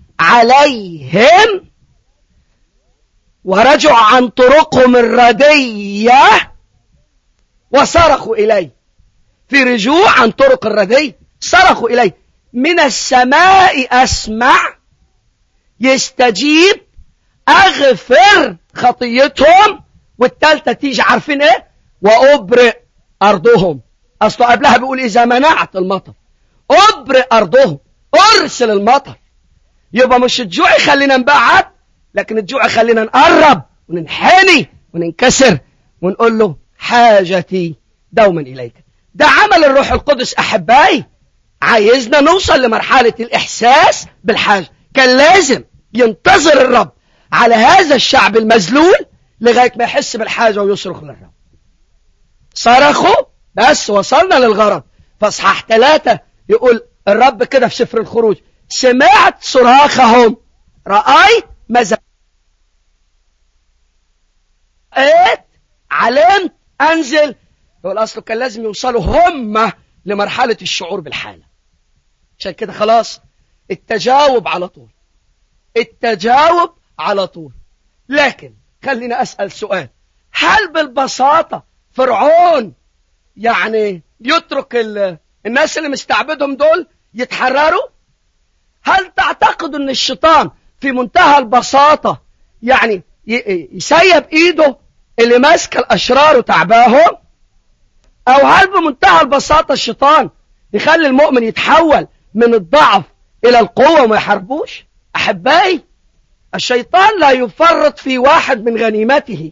عليهم ورجعوا عن طرقهم الردية وصرخوا إلي في رجوع عن طرق الردية صرخوا إلي من السماء أسمع يستجيب أغفر خطيتهم والتالتة تيجي عارفين إيه وأبرئ أرضهم أصله قبلها بيقول إذا منعت المطر أبرئ أرضهم أرسل المطر يبقى مش الجوع يخلينا نبعد لكن الجوع يخلينا نقرب وننحني وننكسر ونقول له حاجتي دوما إليك ده عمل الروح القدس أحبائي عايزنا نوصل لمرحلة الإحساس بالحاجة كان لازم ينتظر الرب على هذا الشعب المذلول لغاية ما يحس بالحاجة ويصرخ للرب صرخوا بس وصلنا للغرض فاصحاح ثلاثة يقول الرب كده في سفر الخروج سمعت صراخهم رأيت ماذا رأيت علمت أنزل يقول أصله كان لازم يوصلوا هم لمرحلة الشعور بالحالة عشان كده خلاص التجاوب على طول التجاوب على طول لكن خلينا أسأل سؤال هل بالبساطة فرعون يعني يترك الناس اللي مستعبدهم دول يتحرروا هل تعتقد ان الشيطان في منتهى البساطة يعني يسيب ايده اللي ماسك الاشرار وتعباهم او هل بمنتهى البساطة الشيطان يخلي المؤمن يتحول من الضعف الى القوة وما يحاربوش احبائي الشيطان لا يفرط في واحد من غنيمته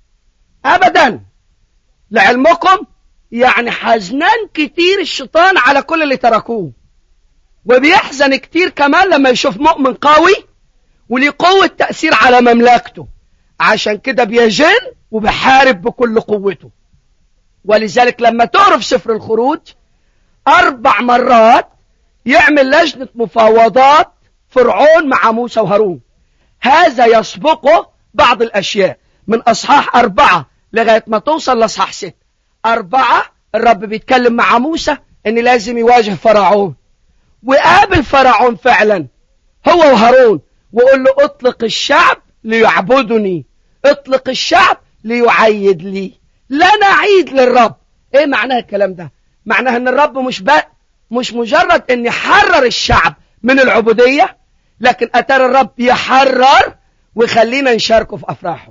ابدا لعلمكم يعني حزنان كتير الشيطان على كل اللي تركوه وبيحزن كتير كمان لما يشوف مؤمن قوي وليه قوة تأثير على مملكته عشان كده بيجن وبحارب بكل قوته ولذلك لما تعرف سفر الخروج أربع مرات يعمل لجنة مفاوضات فرعون مع موسى وهارون هذا يسبقه بعض الأشياء من أصحاح أربعة لغاية ما توصل لأصحاح ست أربعة الرب بيتكلم مع موسى إن لازم يواجه فرعون وقابل فرعون فعلا هو وهارون وقول له اطلق الشعب ليعبدني اطلق الشعب ليعيد لي لا نعيد للرب ايه معناه الكلام ده معناه ان الرب مش بقى مش مجرد ان يحرر الشعب من العبودية لكن اتارى الرب يحرر ويخلينا نشاركه في افراحه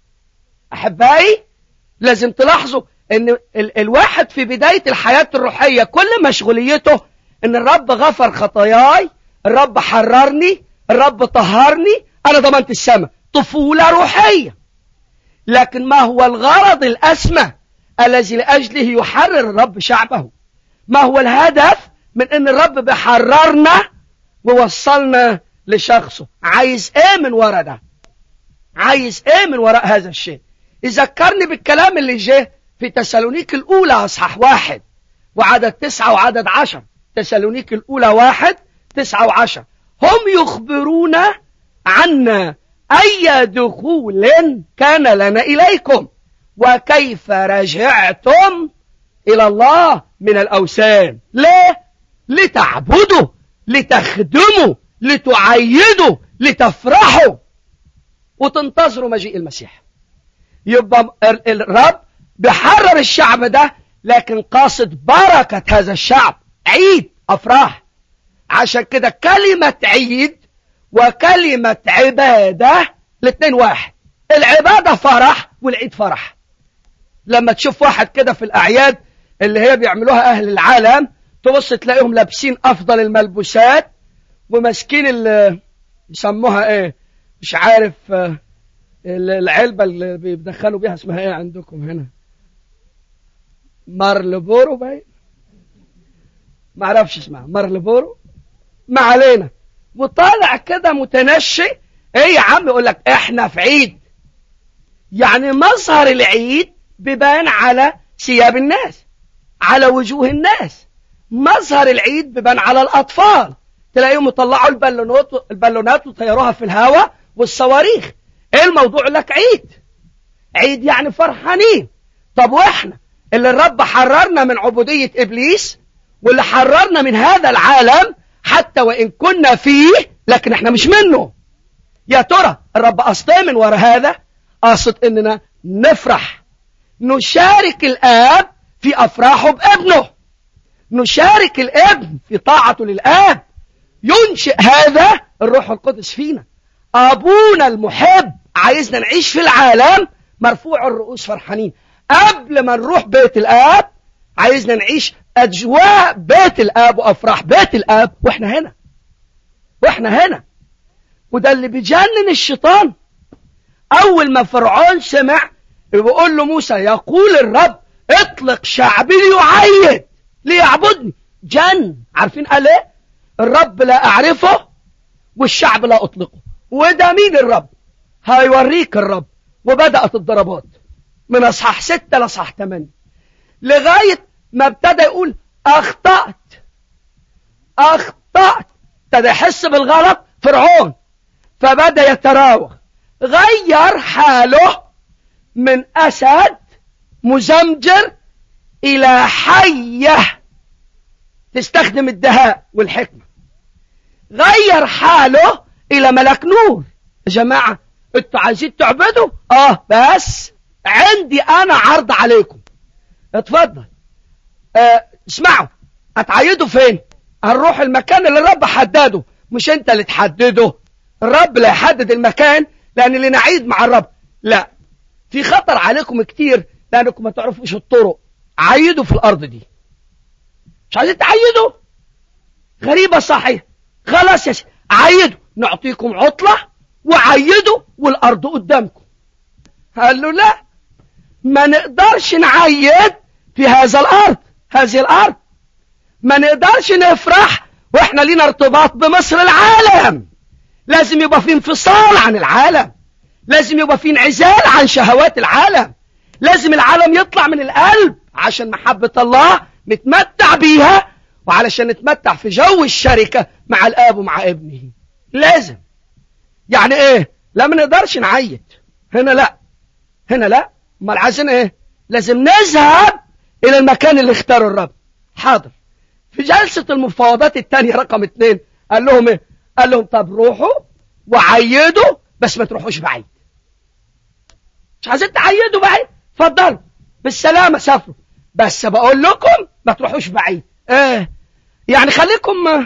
احبائي لازم تلاحظوا ان ال الواحد في بداية الحياة الروحية كل مشغوليته ان الرب غفر خطاياي الرب حررني الرب طهرني انا ضمنت السماء طفولة روحية لكن ما هو الغرض الاسمى الذي لاجله يحرر الرب شعبه ما هو الهدف من ان الرب بيحررنا ووصلنا لشخصه عايز ايه من ورا ده عايز ايه من وراء هذا الشيء يذكرني بالكلام اللي جه في تسالونيك الاولى اصحاح واحد وعدد تسعة وعدد عشر تسالونيك الأولى واحد تسعة وعشر هم يخبرون عنا أي دخول كان لنا إليكم وكيف رجعتم إلى الله من الأوثان ليه؟ لتعبدوا لتخدموا لتعيدوا لتفرحوا وتنتظروا مجيء المسيح يبقى الرب بيحرر الشعب ده لكن قاصد بركة هذا الشعب عيد أفراح عشان كده كلمة عيد وكلمة عبادة الاثنين واحد العبادة فرح والعيد فرح لما تشوف واحد كده في الأعياد اللي هي بيعملوها أهل العالم تبص تلاقيهم لابسين أفضل الملبوسات وماسكين اللي يسموها إيه مش عارف العلبة اللي بيدخلوا بيها اسمها إيه عندكم هنا مارلبورو باين ما اعرفش اسمها مارلبورو ما علينا وطالع كده متنشي ايه يا عم يقول لك احنا في عيد يعني مظهر العيد بيبان على ثياب الناس على وجوه الناس مظهر العيد بيبان على الاطفال تلاقيهم يطلعوا البالونات البالونات ويطيروها في الهواء والصواريخ ايه الموضوع لك عيد عيد يعني فرحانين طب واحنا اللي الرب حررنا من عبودية ابليس واللي حررنا من هذا العالم حتى وان كنا فيه لكن احنا مش منه يا ترى الرب قصد من وراء هذا قصد اننا نفرح نشارك الاب في افراحه بابنه نشارك الابن في طاعته للاب ينشئ هذا الروح القدس فينا ابونا المحب عايزنا نعيش في العالم مرفوع الرؤوس فرحانين قبل ما نروح بيت الاب عايزنا نعيش اجواء بيت الاب وافراح بيت الاب واحنا هنا واحنا هنا وده اللي بيجنن الشيطان اول ما فرعون سمع بيقول له موسى يقول الرب اطلق شعبي ليعيد ليعبدني جن عارفين قال ايه الرب لا اعرفه والشعب لا اطلقه وده مين الرب هيوريك الرب وبدأت الضربات من اصحاح ستة لاصحاح ثمانية لغاية ما ابتدى يقول اخطأت اخطأت ابتدى يحس بالغلط فرعون فبدأ يتراوغ غير حاله من أسد مزمجر إلى حية تستخدم الدهاء والحكمة غير حاله إلى ملك نور يا جماعة انتوا عايزين تعبدوا اه بس عندي انا عرض عليكم اتفضل اه اسمعوا هتعيدوا فين هنروح المكان اللي الرب حدده مش انت اللي تحدده الرب لا يحدد المكان لان اللي نعيد مع الرب لا في خطر عليكم كتير لانكم ما تعرفوش الطرق عيدوا في الارض دي مش عايزين تعيدوا غريبة صحيح خلاص يا سيدي عيدوا نعطيكم عطلة وعيدوا والارض قدامكم قال له لا ما نقدرش نعيد في هذا الارض هذه الارض ما نقدرش نفرح واحنا لينا ارتباط بمصر العالم لازم يبقى في انفصال عن العالم لازم يبقى في انعزال عن شهوات العالم لازم العالم يطلع من القلب عشان محبة الله نتمتع بيها وعلشان نتمتع في جو الشركة مع الآب ومع ابنه لازم يعني ايه لا ما نقدرش نعيد هنا لا هنا لا امال عايزين ايه لازم نذهب الى المكان اللي اختاره الرب حاضر في جلسة المفاوضات الثانية رقم اثنين قال لهم ايه قال لهم طب روحوا وعيدوا بس ما تروحوش بعيد مش عايزين تعيدوا بعيد اتفضلوا بالسلامة سافروا بس بقول لكم ما تروحوش بعيد ايه يعني خليكم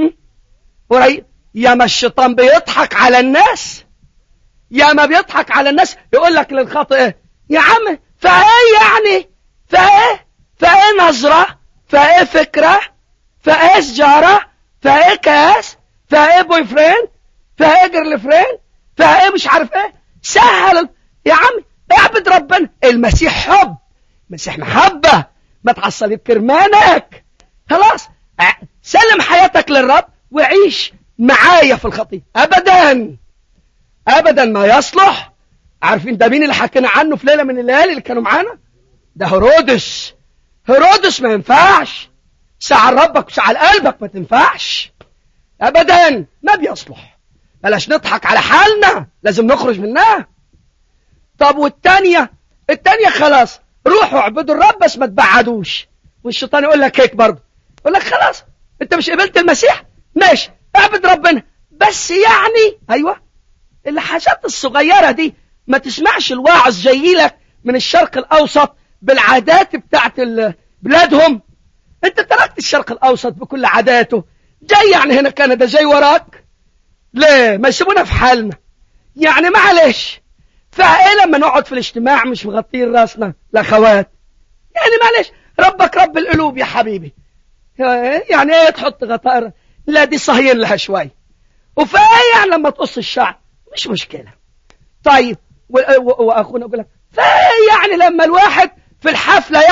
قريب يا ما الشيطان بيضحك على الناس يا ما بيضحك على الناس يقول لك للخاطئ ايه يا عم فايه يعني فايه فايه نظرة فايه فكرة فايه سجارة فايه كاس فايه بوي فريند فايه جيرل فريند فايه مش عارف ايه سهل يا عم اعبد ربنا المسيح حب المسيح محبة ما تعصلي بكرمانك خلاص سلم حياتك للرب وعيش معايا في الخطية ابدا ابدا ما يصلح عارفين ده مين اللي حكينا عنه في ليلة من الليالي اللي كانوا معانا ده هرودس هرودس ما ينفعش ساعة ربك وساعة قلبك ما تنفعش ابدا ما بيصلح بلاش نضحك على حالنا لازم نخرج منها طب والتانية التانية خلاص روحوا اعبدوا الرب بس ما تبعدوش والشيطان يقول لك هيك برضه يقول لك خلاص انت مش قبلت المسيح ماشي اعبد ربنا بس يعني ايوه الحاجات الصغيرة دي ما تسمعش الواعظ جاي لك من الشرق الاوسط بالعادات بتاعت بلادهم انت تركت الشرق الاوسط بكل عاداته جاي يعني هنا كندا جاي وراك ليه ما يسيبونا في حالنا يعني معلش فايه لما نقعد في الاجتماع مش مغطين راسنا الاخوات يعني معلش ربك رب القلوب يا حبيبي يعني ايه تحط غطاء لا دي صهين لها شوي وفايه يعني لما تقص الشعر مش مشكلة طيب واخونا يقول لك فايه يعني لما الواحد في الحفلة يعني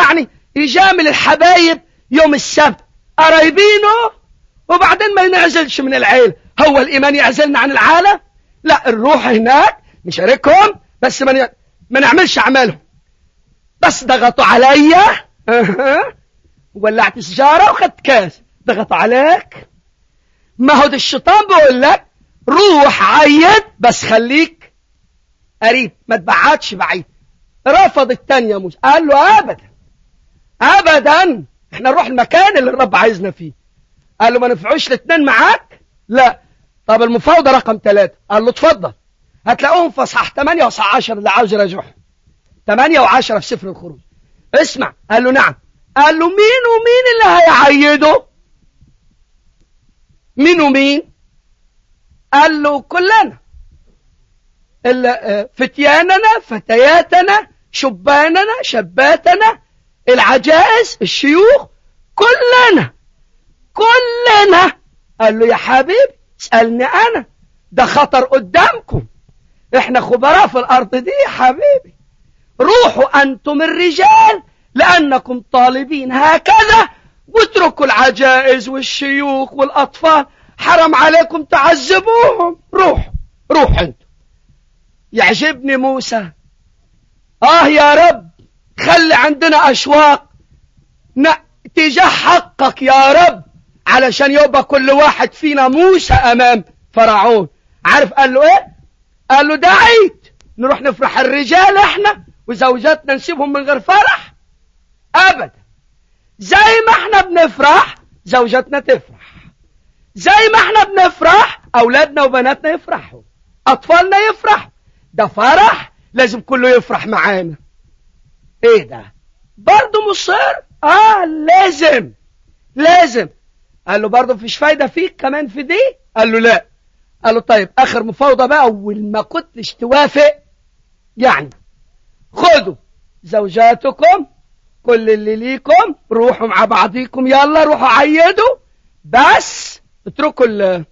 يجامل الحبايب يوم السبت قرايبينه وبعدين ما ينعزلش من العيلة هو الإيمان يعزلنا عن العالم لا نروح هناك نشاركهم بس ما, ما نعملش أعمالهم بس ضغطوا عليا أه. ولعت سجارة وخدت كاس ضغطوا عليك ما هو ده الشيطان بيقول لك روح عيد بس خليك قريب ما تبعدش بعيد رفض التانية موسى قال له ابدا ابدا احنا نروح المكان اللي الرب عايزنا فيه قال له ما نفعوش الاثنين معاك لا طب المفاوضة رقم ثلاثة قال له اتفضل هتلاقوهم في اصحاح 8 واصحاح 10 اللي عاوز يراجعهم 8 و10 في سفر الخروج اسمع قال له نعم قال له مين ومين اللي هيعيده مين ومين قال له كلنا فتياننا فتياتنا شباننا شباتنا العجائز الشيوخ كلنا كلنا قال له يا حبيبي اسألني أنا ده خطر قدامكم احنا خبراء في الأرض دي يا حبيبي روحوا أنتم الرجال لأنكم طالبين هكذا واتركوا العجائز والشيوخ والأطفال حرم عليكم تعذبوهم روح روح انتم يعجبني موسى آه يا رب خلي عندنا أشواق تجاه حقك يا رب علشان يبقى كل واحد فينا موسى أمام فرعون عارف قال له ايه قال له ده عيد نروح نفرح الرجال احنا وزوجاتنا نسيبهم من غير فرح ابدا زي ما احنا بنفرح زوجاتنا تفرح زي ما احنا بنفرح اولادنا وبناتنا يفرحوا اطفالنا يفرحوا ده فرح لازم كله يفرح معانا ايه ده برضه مصر اه لازم لازم قال له برضه مفيش فايده فيك كمان في دي قال له لا قال له طيب اخر مفاوضه بقى اول ما كنتش توافق يعني خدوا زوجاتكم كل اللي ليكم روحوا مع بعضيكم يلا روحوا عيدوا بس اتركوا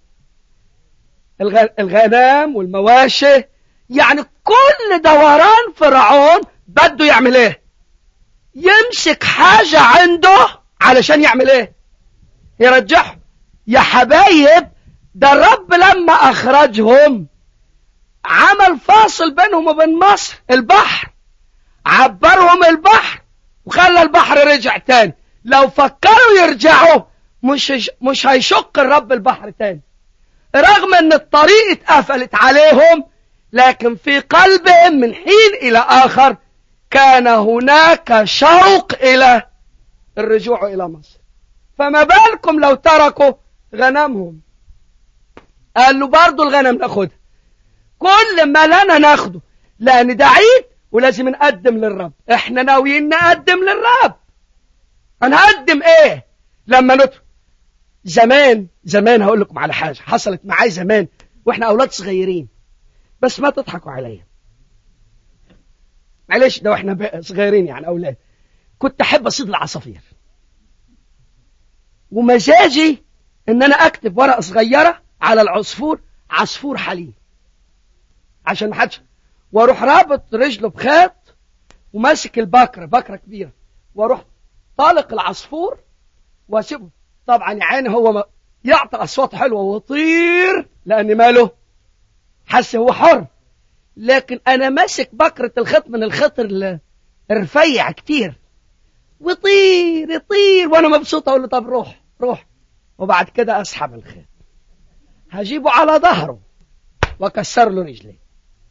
الغنام والمواشي يعني كل دوران فرعون بده يعمل ايه يمسك حاجة عنده علشان يعمل ايه يرجعه يا حبايب ده الرب لما اخرجهم عمل فاصل بينهم وبين مصر البحر عبرهم البحر وخلى البحر رجع تاني لو فكروا يرجعوا مش مش هيشق الرب البحر تاني رغم ان الطريق اتقفلت عليهم لكن في قلبهم من حين الى اخر كان هناك شوق الى الرجوع الى مصر فما بالكم لو تركوا غنمهم قال له برضو الغنم ناخدها كل ما لنا ناخده لان ده عيد ولازم نقدم للرب احنا ناويين نقدم للرب هنقدم ايه لما ندخل زمان زمان هقول لكم على حاجه حصلت معايا زمان واحنا اولاد صغيرين بس ما تضحكوا عليا معلش ده واحنا صغيرين يعني اولاد كنت احب اصيد العصافير ومزاجي ان انا اكتب ورقه صغيره على العصفور عصفور حليم عشان ما حدش واروح رابط رجله بخيط وماسك البكره بكره كبيره واروح طالق العصفور واسيبه طبعا يا عيني هو ما يعطي اصوات حلوه ويطير لان ماله حس هو حر لكن انا ماسك بكره الخيط من الخيط الرفيع كتير ويطير يطير وانا مبسوط اقول له طب روح روح وبعد كده اسحب الخيط هجيبه على ظهره واكسر له رجليه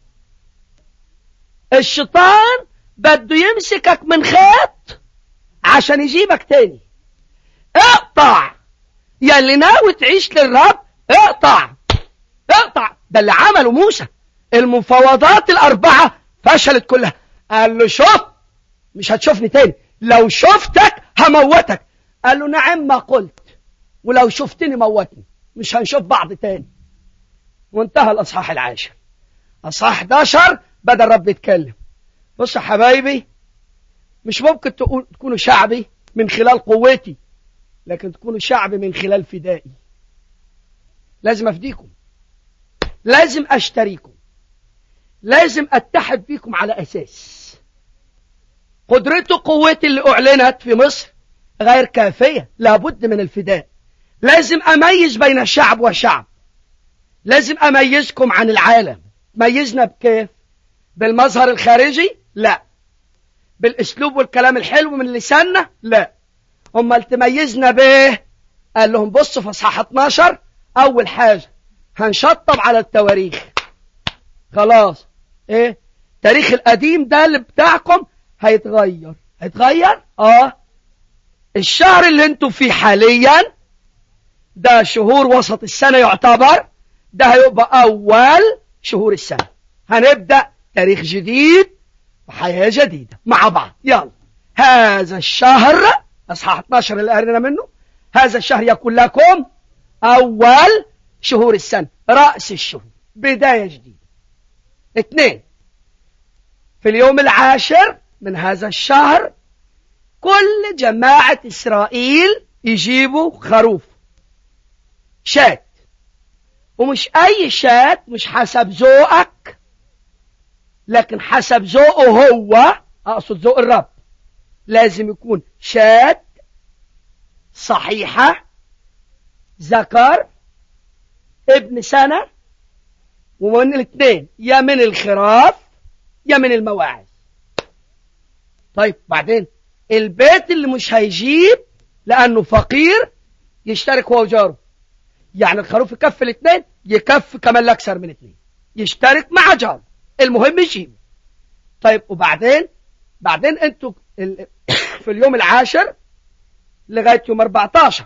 الشيطان بده يمسكك من خيط عشان يجيبك تاني اقطع يا اللي ناوي تعيش للرب اقطع اقطع ده اللي عمله موسى المفاوضات الأربعة فشلت كلها قال له شوف مش هتشوفني تاني لو شفتك هموتك قال له نعم ما قلت ولو شفتني موتني مش هنشوف بعض تاني وانتهى الأصحاح العاشر أصحاح 11 بدأ الرب يتكلم بص يا حبايبي مش ممكن تقول تكونوا شعبي من خلال قوتي لكن تكونوا شعبي من خلال فدائي لازم أفديكم لازم أشتريكم لازم أتحد بيكم على أساس قدرته قوتي اللي أعلنت في مصر غير كافية لابد من الفداء لازم أميز بين الشعب والشعب لازم أميزكم عن العالم ميزنا بكيف بالمظهر الخارجي لا بالاسلوب والكلام الحلو من لساننا لا امال تميزنا به قال لهم بصوا في اصحاح 12 اول حاجه هنشطب على التواريخ خلاص ايه التاريخ القديم ده اللي بتاعكم هيتغير هيتغير اه الشهر اللي انتوا فيه حاليا ده شهور وسط السنة يعتبر ده هيبقى أول شهور السنة هنبدأ تاريخ جديد وحياة جديدة مع بعض يلا هذا الشهر أصحاح 12 اللي قرينا منه هذا الشهر يكون لكم أول شهور السنة رأس الشهور بداية جديدة اثنين في اليوم العاشر من هذا الشهر كل جماعة إسرائيل يجيبوا خروف شات ومش أي شات مش حسب ذوقك لكن حسب ذوقه هو أقصد ذوق الرب لازم يكون شات صحيحة ذكر ابن سنة ومن الاثنين يا من الخراف يا من المواعظ طيب بعدين البيت اللي مش هيجيب لأنه فقير يشترك هو وجاره يعني الخروف يكفي الاثنين يكفي كمان الأكثر من اثنين يشترك مع جاره المهم يجيب طيب وبعدين بعدين انتوا في اليوم العاشر لغاية يوم 14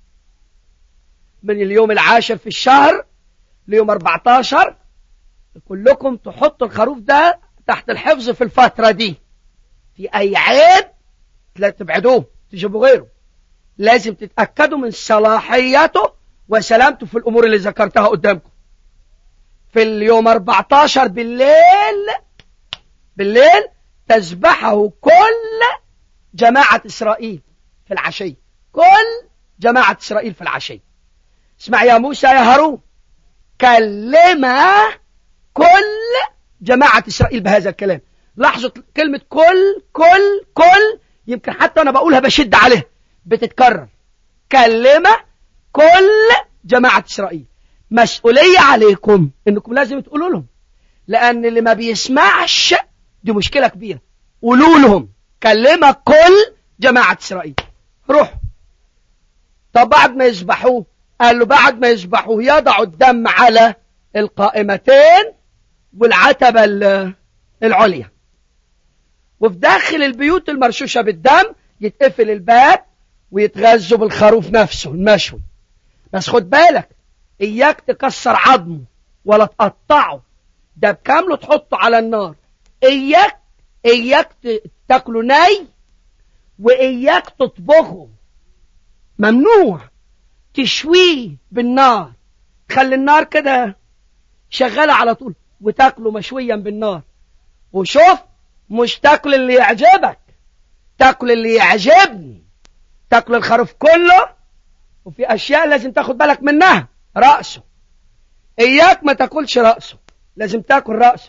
من اليوم العاشر في الشهر ليوم 14 كلكم تحطوا الخروف ده تحت الحفظ في الفترة دي في أي عيب لا تبعدوه تجيبوا غيره لازم تتأكدوا من صلاحيته وسلامته في الأمور اللي ذكرتها قدامكم في اليوم 14 بالليل بالليل تذبحه كل جماعة إسرائيل في العشي كل جماعة إسرائيل في العشي اسمع يا موسى يا هارون كلم كل جماعة إسرائيل بهذا الكلام لاحظوا كلمة كل كل كل يمكن حتى أنا بقولها بشد عليها بتتكرر كلم كل جماعة إسرائيل مسؤولية عليكم إنكم لازم تقولوا لهم لأن اللي ما بيسمعش دي مشكلة كبيرة قولوا لهم كلم كل جماعة إسرائيل روحوا طب بعد ما يذبحوه قال له بعد ما يذبحوه يضعوا الدم على القائمتين والعتبة العليا وفي داخل البيوت المرشوشة بالدم يتقفل الباب ويتغذوا بالخروف نفسه المشوي بس خد بالك إياك تكسر عظمه ولا تقطعه ده بكامله تحطه على النار إياك إياك تاكله ني وإياك تطبخه ممنوع تشويه بالنار تخلي النار كده شغالة على طول وتاكله مشويا بالنار وشوف مش تاكل اللي يعجبك تاكل اللي يعجبني تاكل الخروف كله وفي اشياء لازم تاخد بالك منها رأسه اياك ما تاكلش رأسه لازم تاكل رأسه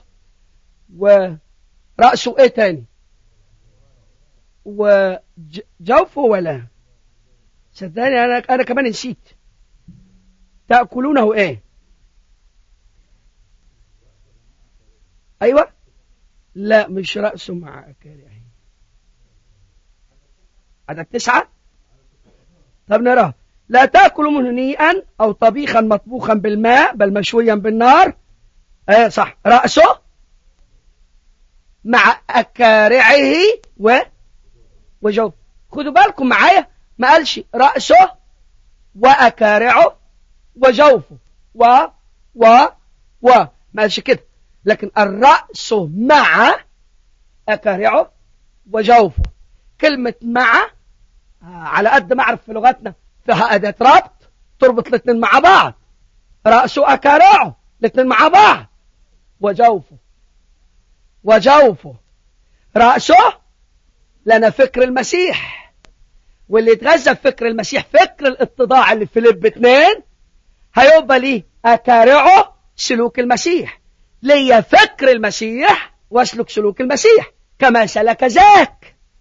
ورأسه ايه تاني وجوفه ولا صدقني انا انا كمان نسيت تاكلونه ايه ايوه لا مش رأسه مع أكارعه عدد تسعة طب نراه لا تأكلوا منه نيئا أو طبيخا مطبوخا بالماء بل مشويا بالنار ايه صح رأسه مع أكارعه و وجوف خدوا بالكم معايا ما قالش رأسه وأكارعه وجوفه و و و ما قالش كده لكن الرأس مع أكارعه وجوفه كلمة مع على قد ما أعرف في لغتنا فيها أداة ربط تربط الاثنين مع بعض رأسه أكارعه الاثنين مع بعض وجوفه وجوفه رأسه لنا فكر المسيح واللي يتغذى بفكر المسيح فكر الاتضاع اللي في لب اثنين هيبقى ليه أكارعه سلوك المسيح ليا فكر المسيح واسلك سلوك المسيح كما سلك ذاك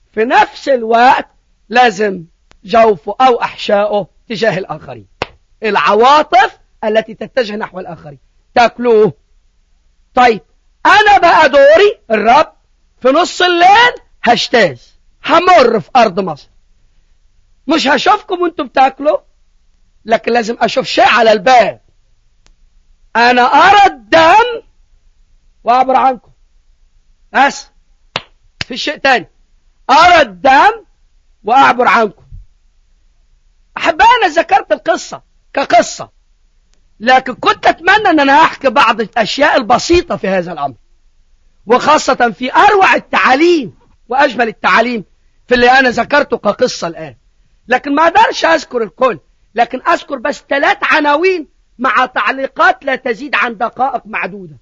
في نفس الوقت لازم جوفه أو أحشائه تجاه الآخرين العواطف التي تتجه نحو الآخرين تاكلوه طيب أنا بقى دوري الرب في نص الليل هجتاز همر في أرض مصر مش هشوفكم وانتم بتاكلوا لكن لازم أشوف شيء على الباب أنا أرى الدم وأعبر عنكم بس في شيء تاني أرى الدم وأعبر عنكم أحب أنا ذكرت القصة كقصة لكن كنت أتمنى أن أنا أحكي بعض الأشياء البسيطة في هذا الأمر وخاصة في أروع التعاليم وأجمل التعاليم في اللي أنا ذكرته كقصة الآن لكن ما أقدرش أذكر الكل لكن أذكر بس ثلاث عناوين مع تعليقات لا تزيد عن دقائق معدودة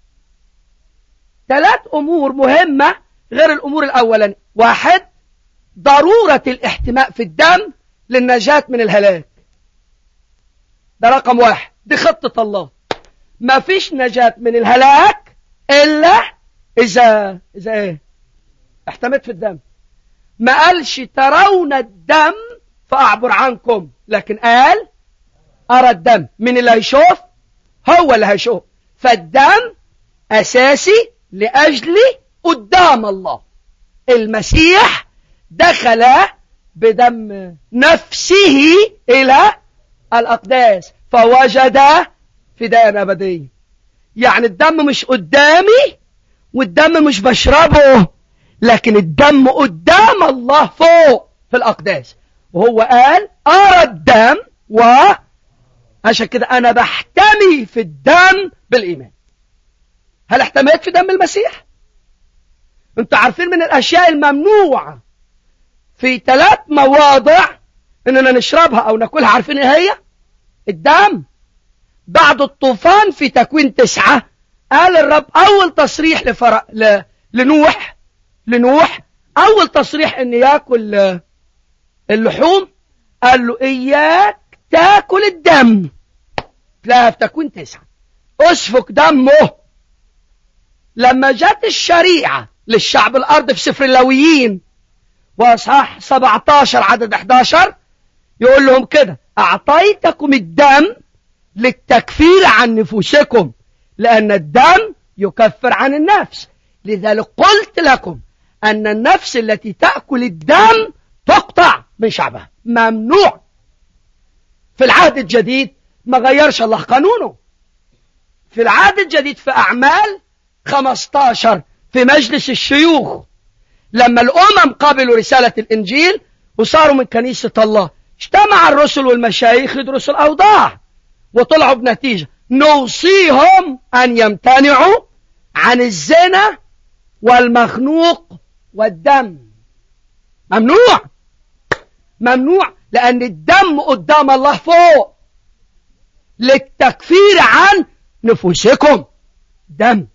ثلاث أمور مهمة غير الأمور الأولانية واحد ضرورة الاحتماء في الدم للنجاة من الهلاك ده رقم واحد دي خطة الله ما فيش نجاة من الهلاك إلا إذا إذا إيه احتمت في الدم ما قالش ترون الدم فأعبر عنكم لكن قال أرى الدم من اللي هيشوف هو اللي هيشوف فالدم أساسي لأجلي قدام الله المسيح دخل بدم نفسه إلى الأقداس فوجد فداء أبدي يعني الدم مش قدامي والدم مش بشربه لكن الدم قدام الله فوق في الأقداس وهو قال أرى الدم و عشان كده أنا بحتمي في الدم بالإيمان هل احتميت في دم المسيح؟ انتوا عارفين من الأشياء الممنوعة في ثلاث مواضع اننا نشربها او ناكلها عارفين ايه هي الدم بعد الطوفان في تكوين تسعة قال الرب اول تصريح لفر... ل... لنوح لنوح اول تصريح ان ياكل اللحوم قال له اياك تاكل الدم تلاقيها في تكوين تسعة اسفك دمه لما جت الشريعة للشعب الارض في سفر اللاويين واصحاح 17 عدد 11 يقول لهم كده أعطيتكم الدم للتكفير عن نفوسكم لأن الدم يكفر عن النفس لذلك قلت لكم أن النفس التي تأكل الدم تقطع من شعبها ممنوع في العهد الجديد ما غيرش الله قانونه في العهد الجديد في أعمال 15 في مجلس الشيوخ لما الأمم قبلوا رسالة الإنجيل وصاروا من كنيسة الله اجتمع الرسل والمشايخ يدرسوا الأوضاع وطلعوا بنتيجة نوصيهم أن يمتنعوا عن الزنا والمخنوق والدم ممنوع ممنوع لأن الدم قدام الله فوق للتكفير عن نفوسكم دم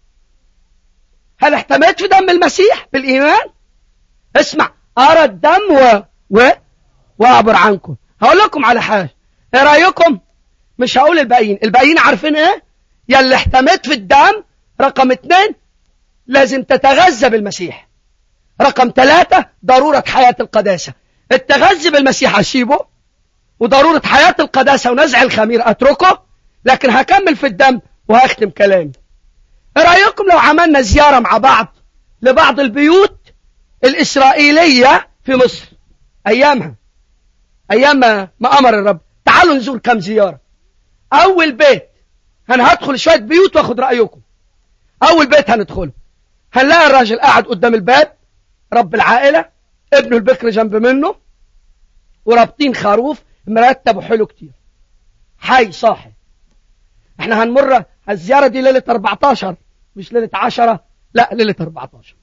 هل احتميت في دم المسيح بالإيمان اسمع أرى الدم و... و... وأعبر عنكم هقول لكم على حاجة ايه رأيكم مش هقول الباقيين الباقيين عارفين ايه يلي احتميت في الدم رقم اتنين لازم تتغذى بالمسيح رقم ثلاثة ضرورة حياة القداسة التغذي بالمسيح أسيبه وضرورة حياة القداسة ونزع الخمير أتركه لكن هكمل في الدم وهختم كلامي ايه رأيكم لو عملنا زيارة مع بعض لبعض البيوت الإسرائيلية في مصر أيامها أيام ما أمر الرب تعالوا نزور كم زيارة أول بيت أنا هدخل شوية بيوت وأخد رأيكم أول بيت هندخله هنلاقي الراجل قاعد قدام الباب رب العائلة ابنه البكر جنب منه ورابطين خروف مرتب وحلو كتير حي صاحي احنا هنمر الزيارة دي ليلة 14 مش ليلة 10 لا ليلة 14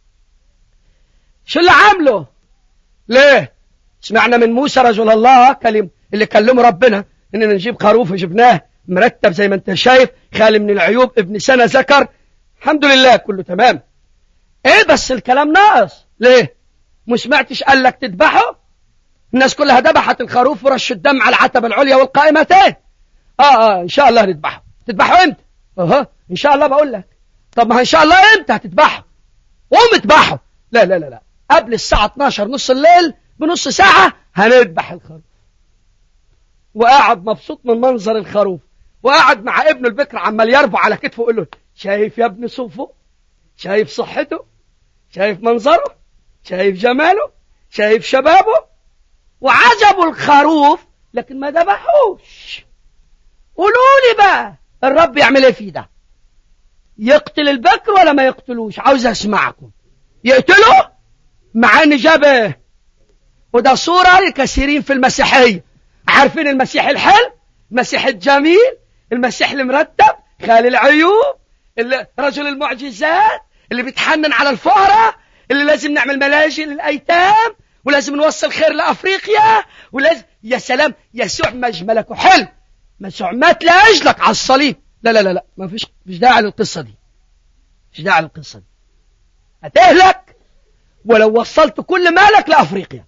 شو اللي عامله ليه سمعنا من موسى رجل الله كلم اللي كلمه ربنا اننا نجيب خروف وجبناه مرتب زي ما انت شايف خالي من العيوب ابن سنة ذكر الحمد لله كله تمام ايه بس الكلام ناقص ليه مش سمعتش قال لك تذبحه الناس كلها ذبحت الخروف ورش الدم على العتبة العليا والقائمتين اه اه ان شاء الله نذبحه تذبحه امتى اه ان شاء الله بقول لك طب ما ان شاء الله امتى هتذبحه قوم اذبحه لا لا لا لا قبل الساعة 12 نص الليل بنص ساعة هنذبح الخروف وقاعد مبسوط من منظر الخروف وقاعد مع ابنه البكر عمال يربع على كتفه ويقول له شايف يا ابن صوفه شايف صحته شايف منظره شايف جماله شايف شبابه وعجبوا الخروف لكن ما ذبحوش قولوا لي بقى الرب يعمل ايه فيه ده يقتل البكر ولا ما يقتلوش عاوز اسمعكم يقتله مع ان جاب وده صورة لكثيرين في المسيحية عارفين المسيح الحلو المسيح الجميل المسيح المرتب خالي العيوب رجل المعجزات اللي بيتحنن على الفقراء اللي لازم نعمل ملاجئ للأيتام ولازم نوصل خير لأفريقيا ولازم يا سلام يسوع مجملك وحلو يسوع مات لأجلك على الصليب لا لا لا لا ما فيش مش داعي للقصة دي مش داعي للقصة دي هتهلك ولو وصلت كل مالك لأفريقيا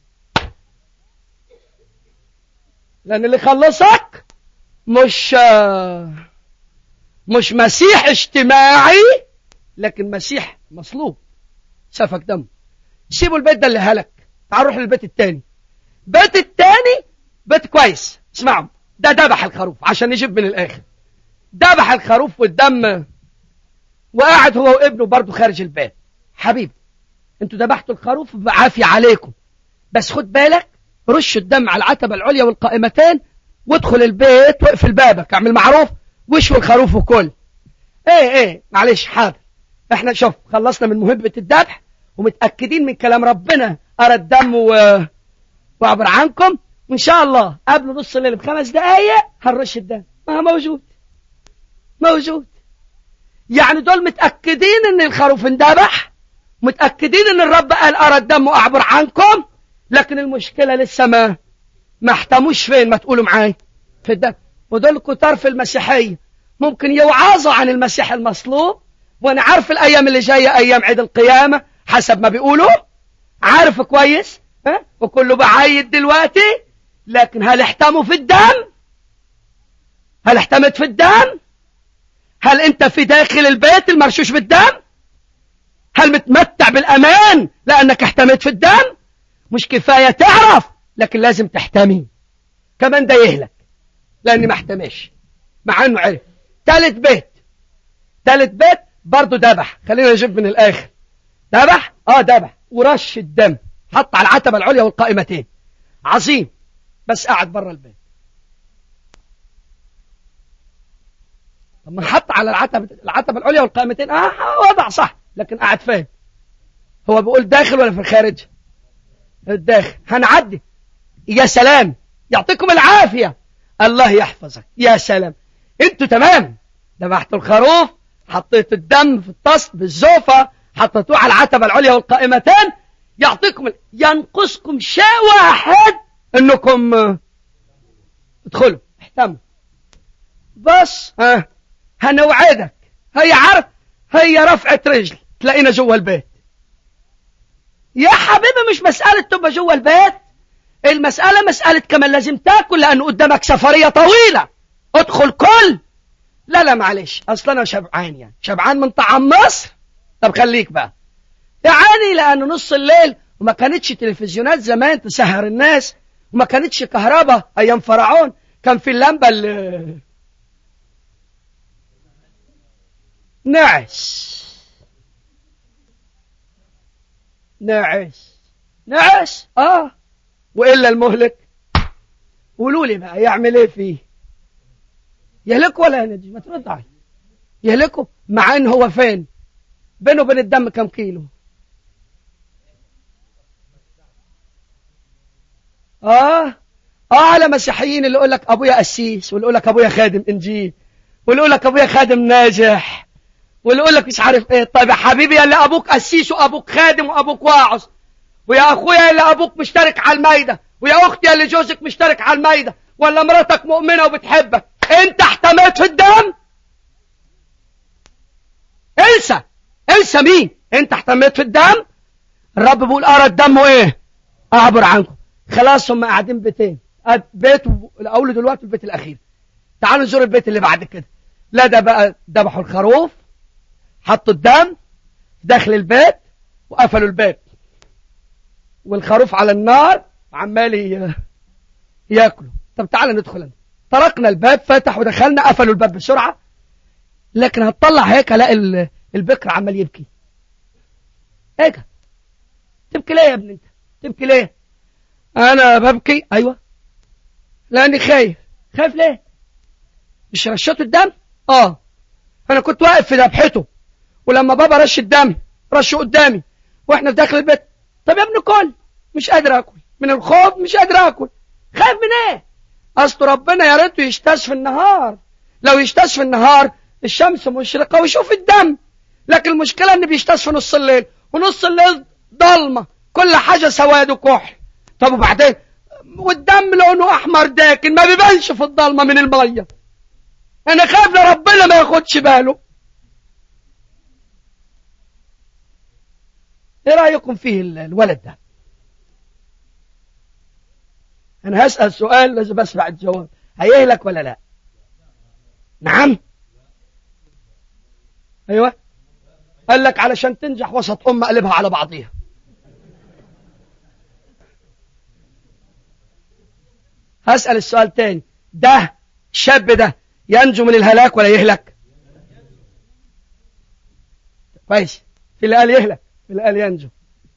لأن اللي خلصك مش مش مسيح اجتماعي لكن مسيح مصلوب سفك دم سيبوا البيت ده اللي هلك تعالوا نروح للبيت التاني البيت التاني بيت كويس اسمعوا ده ذبح الخروف عشان نجيب من الاخر ذبح الخروف والدم وقاعد هو وابنه برضه خارج البيت حبيبي انتوا ذبحتوا الخروف بعافية عليكم بس خد بالك رش الدم على العتبة العليا والقائمتين وادخل البيت واقفل بابك اعمل معروف وشوي الخروف وكل ايه ايه معلش حاضر احنا شوف خلصنا من مهمة الذبح ومتأكدين من كلام ربنا أرى الدم و... وعبر عنكم وإن شاء الله قبل نص الليل بخمس دقايق هنرش الدم ما هو موجود موجود يعني دول متأكدين ان الخروف اندبح متأكدين ان الرب قال أرى الدم وأعبر عنكم لكن المشكلة لسه ما ما احتموش فين ما تقولوا معاي في الدم ودول كتار في المسيحية ممكن يوعظوا عن المسيح المصلوب وانا عارف الايام اللي جاية ايام عيد القيامة حسب ما بيقولوا عارف كويس ها وكله بعيد دلوقتي لكن هل احتموا في الدم هل احتمت في الدم هل انت في داخل البيت المرشوش بالدم هل متمتع بالامان لانك احتميت في الدم مش كفاية تعرف لكن لازم تحتمي كمان ده يهلك لاني ما احتمش مع انه عرف تالت بيت تالت بيت برضه ذبح خلينا نجيب من الاخر ذبح اه ذبح ورش الدم حط على العتبة العليا والقائمتين عظيم بس قاعد بره البيت لما حط على العتبة العتبة العليا والقائمتين اه وضع صح لكن قاعد فين هو بيقول داخل ولا في الخارج الداخل هنعدي يا سلام يعطيكم العافية الله يحفظك يا سلام انتوا تمام ذبحتوا الخروف حطيت الدم في الطست بالزوفة حطيتوه على العتبة العليا والقائمتين يعطيكم ينقصكم شيء واحد انكم ادخلوا احتموا بس ها هنوعدك هي عرف هي رفعة رجل تلاقينا جوا البيت يا حبيبي مش مسألة تبقى جوا البيت المسألة مسألة كمان لازم تاكل لأنه قدامك سفرية طويلة ادخل كل لا لا معلش اصلا انا شبعان يعني شبعان من طعام مصر طب خليك بقى يعني لأن نص الليل وما كانتش تلفزيونات زمان تسهر الناس وما كانتش كهرباء أيام فرعون كان في اللمبة اللي نعس نعس نعس اه وإلا المهلك قولوا لي بقى يعمل ايه فيه يهلكوا ولا ينجي ما ترد علي يهلكوا مع ان هو فين بينه وبين الدم كم كيلو اه اه على مسيحيين اللي يقول لك ابويا قسيس واللي يقول لك ابويا خادم انجيل واللي يقول لك ابويا خادم ناجح واللي يقول لك مش عارف ايه طيب يا حبيبي اللي ابوك قسيس وابوك خادم وابوك واعظ ويا اخويا اللي ابوك مشترك على المايده ويا اختي اللي جوزك مشترك على المايده ولا مراتك مؤمنه وبتحبك انت احتميت في الدم انسى انسى مين انت احتميت في الدم الرب بيقول ارى الدم ايه اعبر عنكم خلاص هم قاعدين بيتين بيت الاول دلوقتي البيت الاخير تعالوا نزور البيت اللي بعد كده لا ده بقى ذبحوا الخروف حطوا الدم داخل البيت وقفلوا الباب والخروف على النار عمال ي- ياكله طب تعالى ندخل أنا. طرقنا الباب فتح ودخلنا قفلوا الباب بسرعة لكن هتطلع هيك الاقي ال- البكر عمال يبكي هيك تبكي ليه يا ابني انت تبكي ليه انا ببكي ايوه لاني خايف خايف ليه مش رشته الدم اه انا كنت واقف في ذبحته ولما بابا رش الدم رشه قدامي واحنا في داخل البيت طب يا ابني كل مش قادر اكل من الخوف مش قادر اكل خايف من ايه اصل ربنا يا ريته يشتاش في النهار لو يشتاش في النهار الشمس مشرقه ويشوف الدم لكن المشكله ان بيشتاش في نص الليل ونص الليل ضلمه كل حاجه سواد وكحل طب وبعدين والدم لونه احمر داكن ما بيبانش في الضلمه من الميه انا خايف لربنا ما ياخدش باله ايه رايكم فيه ال- الولد ده انا هسال سؤال لازم اسمع الجواب هيهلك ولا لا نعم ايوه قال لك علشان تنجح وسط امه قلبها على بعضيها هسال السؤال تاني ده الشاب ده ينجو من الهلاك ولا يهلك كويس في اللي قال يهلك في اللي قال ينجو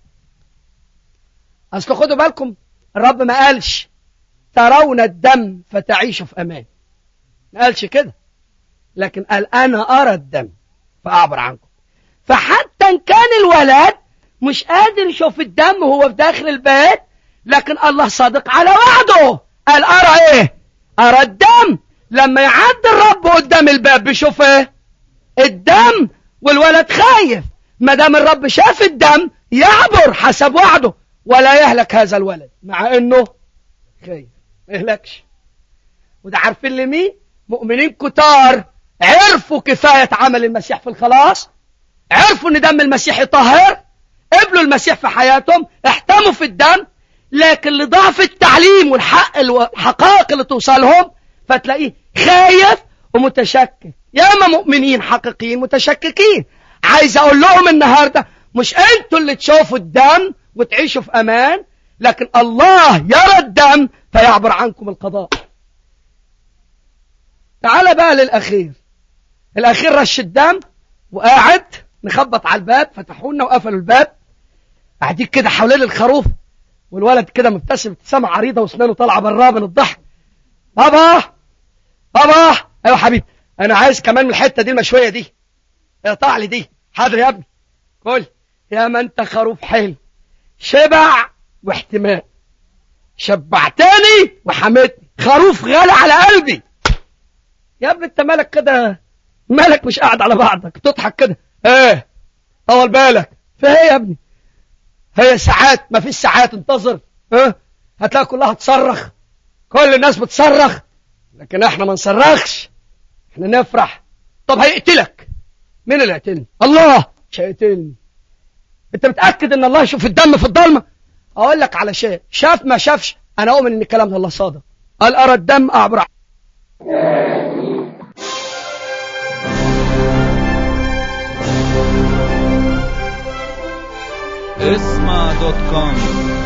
اصل خدوا بالكم الرب ما قالش ترون الدم فتعيشوا في امان ما قالش كده لكن قال انا ارى الدم فاعبر عنكم فحتى ان كان الولد مش قادر يشوف الدم وهو في داخل البيت لكن الله صادق على وعده قال ارى ايه ارى الدم لما يعدي الرب قدام الباب بيشوف ايه الدم والولد خايف ما دام الرب شاف الدم يعبر حسب وعده ولا يهلك هذا الولد مع انه خايف ما يهلكش وده عارفين لمين مؤمنين كتار عرفوا كفاية عمل المسيح في الخلاص عرفوا ان دم المسيح يطهر قبلوا المسيح في حياتهم احتموا في الدم لكن لضعف التعليم والحق الحقائق اللي توصلهم فتلاقيه خايف ومتشكك ياما مؤمنين حقيقيين متشككين عايز اقول لهم النهارده مش انتوا اللي تشوفوا الدم وتعيشوا في امان لكن الله يرى الدم فيعبر عنكم القضاء تعال بقى للاخير الاخير رش الدم وقاعد نخبط على الباب فتحوا لنا وقفلوا الباب قاعدين كده حوالين الخروف والولد كده مبتسم ابتسامه عريضه واسنانه طالعه براه من الضحك بابا بابا ايوه حبيبي انا عايز كمان من الحته دي المشويه دي اقطع لي دي حاضر يا ابني كل يا ما انت خروف حلو شبع واحتمال شبعتني وحمتني خروف غالي على قلبي يا ابني انت مالك كده مالك مش قاعد على بعضك تضحك كده ايه طول بالك في ايه يا ابني هي ساعات ما فيش ساعات انتظر ها هتلاقي كلها تصرخ كل الناس بتصرخ لكن احنا ما نصرخش احنا نفرح طب هيقتلك مين اللي هيقتلني الله مش هيقتلني انت متاكد ان الله يشوف الدم في الضلمه اقول لك على شيء شاف ما شافش انا اؤمن ان كلام الله صادق قال ارى الدم اعبر اسمع دوت كوم